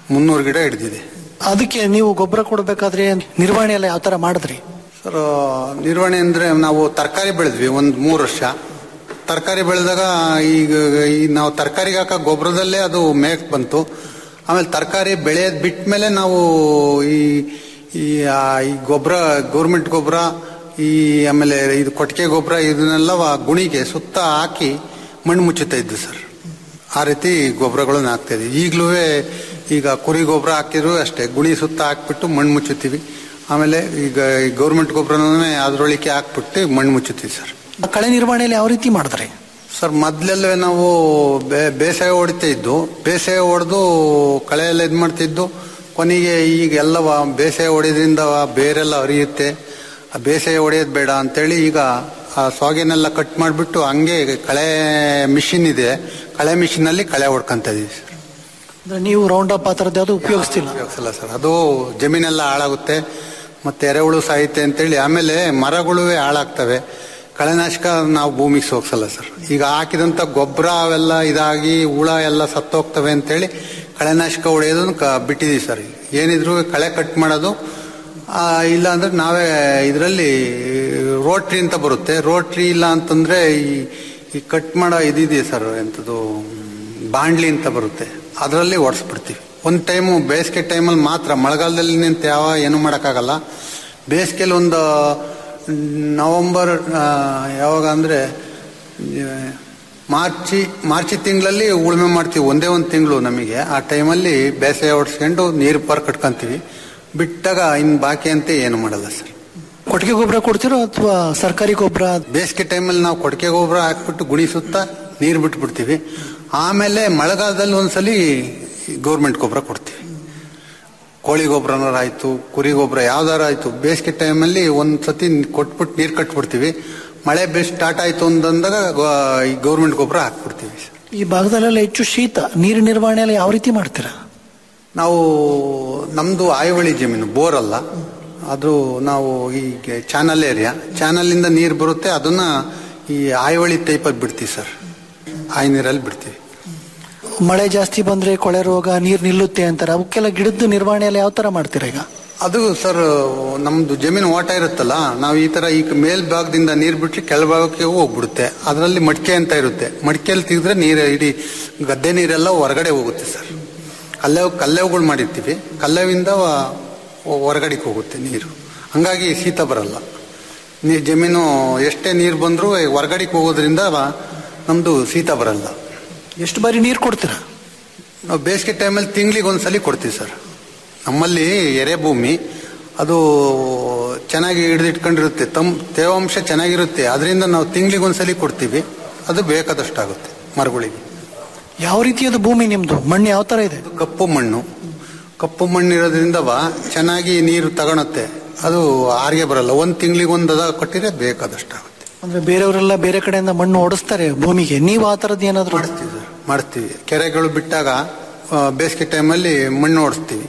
ಮುನ್ನೂರು ಗಿಡ ಹಿಡಿದಿದೆ ಅದಕ್ಕೆ ನೀವು ಗೊಬ್ಬರ ಕೊಡಬೇಕಾದ್ರೆ ನಿರ್ವಹಣೆ ಎಲ್ಲ ಯಾವ ತರ ಮಾಡಿದ್ರಿ ಸರ್ ನಿರ್ವಹಣೆ ಅಂದ್ರೆ ನಾವು ತರಕಾರಿ ಬೆಳೆದ್ವಿ ಒಂದು ಮೂರು ವರ್ಷ ತರಕಾರಿ ಬೆಳೆದಾಗ ಈಗ ಈ ನಾವು ತರಕಾರಿಗೆ ಹಾಕೋ ಗೊಬ್ಬರದಲ್ಲೇ ಅದು ಮೇಕ್ ಬಂತು ಆಮೇಲೆ ತರಕಾರಿ ಬೆಳೆಯೋದು ಬಿಟ್ಟ ಮೇಲೆ ನಾವು ಈ ಈ ಆ, ಈ ಗೊಬ್ಬರ ಗೌರ್ಮೆಂಟ್ ಗೊಬ್ಬರ ಈ ಆಮೇಲೆ ಇದು ಕೊಟ್ಟಿಗೆ ಗೊಬ್ಬರ ಇದನ್ನೆಲ್ಲ ಗುಣಿಗೆ ಸುತ್ತ ಹಾಕಿ ಮಣ್ಣು ಮುಚ್ಚುತ್ತಾ ಇದ್ದು ಸರ್ ಆ ರೀತಿ ಗೊಬ್ಬರಗಳನ್ನ ಹಾಕ್ತಾ ಇದೀವಿ ಈಗಲೂ ಈಗ ಕುರಿ ಗೊಬ್ಬರ ಹಾಕಿದ್ರು ಅಷ್ಟೇ ಗುಣಿ ಸುತ್ತ ಹಾಕ್ಬಿಟ್ಟು ಮಣ್ಣು ಮುಚ್ಚುತ್ತೀವಿ ಆಮೇಲೆ ಈಗ ಈ ಗೌರ್ಮೆಂಟ್ ಗೊಬ್ಬರನೇ ಅದ್ರೊಳಗೆ ಹಾಕ್ಬಿಟ್ಟು ಮಣ್ಣು ಮುಚ್ಚುತ್ತೀವಿ ಸರ್ ಕಳೆ ನಿರ್ವಹಣೆಯಲ್ಲಿ ಯಾವ ರೀತಿ ಮಾಡಿದ್ರಿ ಸರ್ ಮೊದ್ಲೆಲ್ಲ ನಾವು ಬೇ- ಬೇಸಾಯ ಹೊಡಿತಾ ಇದ್ದು ಬೇಸಾಯ ಹೊಡೆದು ಕಳೆ ಎಲ್ಲ ಇದು ಮಾಡ್ತಿದ್ದು ಕೊನೆಗೆ ಈಗ ಎಲ್ಲ ಬೇಸಾಯ ಹೊಡೆಯೋದ್ರಿಂದ ಬೇರೆಲ್ಲ ಹರಿಯುತ್ತೆ ಆ ಬೇಸಾಯ ಹೊಡೆಯೋದು ಬೇಡ ಅಂತೇಳಿ ಈಗ ಆ ಸ್ವಾಗೆನೆಲ್ಲ ಕಟ್ ಮಾಡಿಬಿಟ್ಟು ಹಂಗೆ ಕಳೆ ಮಿಷಿನ್ ಇದೆ ಕಳೆ ಮಿಷಿನಲ್ಲಿ ಕಳೆ ಹೊಡ್ಕೊಂತ ಇದೀವಿ ಸರ್ ಅಂದ್ರೆ ನೀವು ರೌಂಡ್ ಅಪ್ ಆ ಥರದ್ದು ಯಾವುದು ಉಪಯೋಗಿಸ್ತಿಲ್ಲ ಉಪಯೋಗಿಸಲ್ಲ ಸರ್ ಅದು ಜಮೀನೆಲ್ಲ ಹಾಳಾಗುತ್ತೆ ಮತ್ತೆ ಎರೆಹುಳು ಸಾಯುತ್ತೆ ಅಂತೇಳಿ ಆಮೇಲೆ ಮರಗಳು ಹಾಳಾಗ್ತವೆ ಕಳೆನಾಶಕ ನಾವು ಭೂಮಿಗೆ ಸೋಕ್ಸಲ್ಲ ಸರ್ ಈಗ ಹಾಕಿದಂತ ಗೊಬ್ಬರ ಅವೆಲ್ಲ ಇದಾಗಿ ಹುಳ ಎಲ್ಲ ಸತ್ತೋಗ್ತವೆ ಅಂತೇಳಿ ಕಳೆನಾಶಕ ಹೊಡೆಯೋದನ್ನ ಕ ಬಿಟ್ಟಿದೀವಿ ಸರ್ ಏನಿದ್ರು ಕಳೆ ಕಟ್ ಮಾಡೋದು ಆ, ಇಲ್ಲ ಅಂದ್ರೆ ನಾವೇ ಇದರಲ್ಲಿ ರೋಟ್ರಿ ಅಂತ ಬರುತ್ತೆ ರೋಟ್ರಿ ಇಲ್ಲ ಅಂತಂದ್ರೆ ಈ ಈ ಕಟ್ ಮಾಡೋ ಇದಿದೆ ಸರ್ ಎಂಥದ್ದು ಬಾಂಡ್ಲಿ ಅಂತ ಬರುತ್ತೆ ಅದರಲ್ಲಿ ಓಡಿಸ್ಬಿಡ್ತೀವಿ ಒಂದು ಟೈಮು ಬೇಸಿಗೆ ಟೈಮಲ್ಲಿ ಮಾತ್ರ ಮಳೆಗಾಲದಲ್ಲಿ ನಿಂತು ಯಾವ ಏನು ಮಾಡೋಕ್ಕಾಗಲ್ಲ ಬೇಸಿಗೆಲಿ ಒಂದು ನವಂಬರ್ ಆ, ಯಾವಾಗ ಅಂದರೆ ಮಾರ್ಚಿ ಮಾರ್ಚಿ ತಿಂಗಳಲ್ಲಿ ಉಳುಮೆ ಮಾಡ್ತೀವಿ ಒಂದೇ ಒಂದು ತಿಂಗಳು ನಮಗೆ ಆ ಟೈಮಲ್ಲಿ ಬೇಸಾಯ ಹೊಡ್ಸ್ಕೊಂಡು ನೀರು ಪರ್ ಕಟ್ಕೊಂತೀವಿ ಬಿಟ್ಟಾಗ ಇನ್ನು ಬಾಕಿ ಅಂತ ಏನು ಮಾಡಲ್ಲ ಸರ್ ಕೊಟ್ಟಿಗೆ ಗೊಬ್ಬರ ಕೊಡ್ತೀರೋ ಅಥವಾ ಸರ್ಕಾರಿ ಗೊಬ್ಬರ ಬೇಸಿಗೆ ಟೈಮಲ್ಲಿ ನಾವು ಕೊಟ್ಟಿಗೆ ಗೊಬ್ಬರ ಹಾಕ್ಬಿಟ್ಟು ಗುಣಿ ಸುತ್ತ ನೀರು ಬಿಟ್ಬಿಡ್ತೀವಿ ಆಮೇಲೆ ಮಳೆಗಾಲದಲ್ಲಿ ಒಂದ್ಸಲಿ ಗೌರ್ಮೆಂಟ್ ಗೊಬ್ಬರ ಕೊಡ್ತೀವಿ ಕೋಳಿ ಗೊಬ್ಬರನಾರ ಆಯ್ತು ಕುರಿ ಗೊಬ್ಬರ ಯಾವ್ದಾರ ಆಯ್ತು ಬೇಸಿಗೆ ಟೈಮಲ್ಲಿ ಒಂದ್ ಸತಿ ಕೊಟ್ಬಿಟ್ಟು ನೀರು ಕಟ್ಬಿಡ್ತೀವಿ ಮಳೆ ಬೇಸ್ ಸ್ಟಾರ್ಟ್ ಆಯ್ತು ಅಂತಂದಾಗ ಗೊ- ಈ ಗೌರ್ಮೆಂಟ್ ಗೊಬ್ಬರ ಹಾಕ್ಬಿಡ್ತೀವಿ ಈ ಭಾಗದಲ್ಲೆಲ್ಲ ಹೆಚ್ಚು ಶೀತ ನೀರು ನಿರ್ವಹಣೆ ಎಲ್ಲ ಯಾವ ರೀತಿ ಮಾಡ್ತೀರಾ ನಾವು ನಮ್ದು ಆಯವಳಿ ಜಮೀನು ಬೋರ್ ಅಲ್ಲ ಅದು ನಾವು ಈ ಚಾನಲ್ ಏರಿಯಾ ಚಾನಲ್ ಇಂದ ನೀರು ಬರುತ್ತೆ ಅದನ್ನ ಈ ಆಯವಳಿ ಟೈಪಲ್ಲಿ ಬಿಡ್ತೀವಿ ಸರ್ ಆಯಿ ನೀರಲ್ಲಿ ಬಿಡ್ತೀವಿ ಮಳೆ ಜಾಸ್ತಿ ಬಂದ್ರೆ ಕೊಳೆ ರೋಗ ನೀರು ನಿಲ್ಲುತ್ತೆ ಅಂತಾರೆ ಅವಕ್ಕೆಲ್ಲ ಗಿಡದ ನಿರ್ವಹಣೆ ಎಲ್ಲ ಯಾವ ತರ ಮಾಡ್ತೀರಾ ಈಗ ಅದು ಸರ್ ನಮ್ದು ಜಮೀನು ಓಟ ಇರುತ್ತಲ್ಲ ನಾವು ಈ ತರ ಈ ಮೇಲ್ಭಾಗದಿಂದ ನೀರು ಬಿಟ್ರೆ ಕೆಳಭಾಗಕ್ಕೆ ಹೋಗ್ಬಿಡುತ್ತೆ ಅದರಲ್ಲಿ ಮಡಿಕೆ ಅಂತ ಇರುತ್ತೆ ಮಡಿಕೆಯಲ್ಲಿ ತೆಗೆದ್ರೆ ನೀರು ಇಡೀ ಗದ್ದೆ ನೀರೆಲ್ಲ ಹೊರಗಡೆ ಹೋಗುತ್ತೆ ಸರ್ ಕಲ್ಲೆವ್ ಕಲ್ಲೆವುಗಳು ಮಾಡಿರ್ತೀವಿ ಕಲ್ಲೆವಿಂದ ಹೊರಗಡೆಗೆ ಹೋಗುತ್ತೆ ನೀರು ಹಂಗಾಗಿ ಶೀತ ಬರಲ್ಲ ನೀ ಜಮೀನು ಎಷ್ಟೇ ನೀರು ಬಂದರೂ ಹೊರಗಡೆಗೆ ಹೋಗೋದ್ರಿಂದ ನಮ್ದು ಶೀತ ಬರಲ್ಲ ಎಷ್ಟು ಬಾರಿ ನೀರು ಕೊಡ್ತೀರಾ ನಾವು ಬೇಸಿಗೆ ಟೈಮಲ್ಲಿ ತಿಂಗಳಿಗೆ ಒಂದ್ಸಲಿ ಕೊಡ್ತೀವಿ ಸರ್ ನಮ್ಮಲ್ಲಿ ಎರೆ ಭೂಮಿ ಅದು ಚೆನ್ನಾಗಿ ಹಿಡಿದಿಟ್ಕೊಂಡಿರುತ್ತೆ ತಮ್ ತೇವಾಂಶ ಚೆನ್ನಾಗಿರುತ್ತೆ ಅದರಿಂದ ನಾವು ತಿಂಗಳಿಗೆ ಒಂದ್ಸಲಿ ಕೊಡ್ತೀವಿ ಅದು ಬೇಕಾದಷ್ಟಾಗುತ್ತೆ ಮರಗಳಿಗೆ ಯಾವ ರೀತಿಯಾದ ಭೂಮಿ ನಿಮ್ದು ಮಣ್ಣು ಯಾವ ತರ ಇದೆ ಕಪ್ಪು ಮಣ್ಣು ಕಪ್ಪು ಮಣ್ಣು ಇರೋದ್ರಿಂದ ಚೆನ್ನಾಗಿ ನೀರು ತಗೊಳುತ್ತೆ ಅದು ಆರ್ಗೆ ಬರಲ್ಲ ಒಂದು ತಿಂಗಳಿಗೆ ಒಂದು ಅದ ಕೊಟ್ಟಿದ್ರೆ ಬೇಕಾದಷ್ಟಾಗುತ್ತೆ ಅಂದ್ರೆ ಬೇರೆಯವರೆಲ್ಲ ಬೇರೆ ಕಡೆಯಿಂದ ಮಣ್ಣು ಓಡಿಸ್ತಾರೆ ಭೂಮಿಗೆ ನೀವು ಆ ತರದ್ದು ಏನಾದ್ರು ಮಾಡ್ತೀವಿ ಕೆರೆಗಳು ಬಿಟ್ಟಾಗ ಆ, ಬೇಸಿಗೆ ಟೈಮಲ್ಲಿ ಮಣ್ಣು ಓಡಿಸ್ತೀವಿ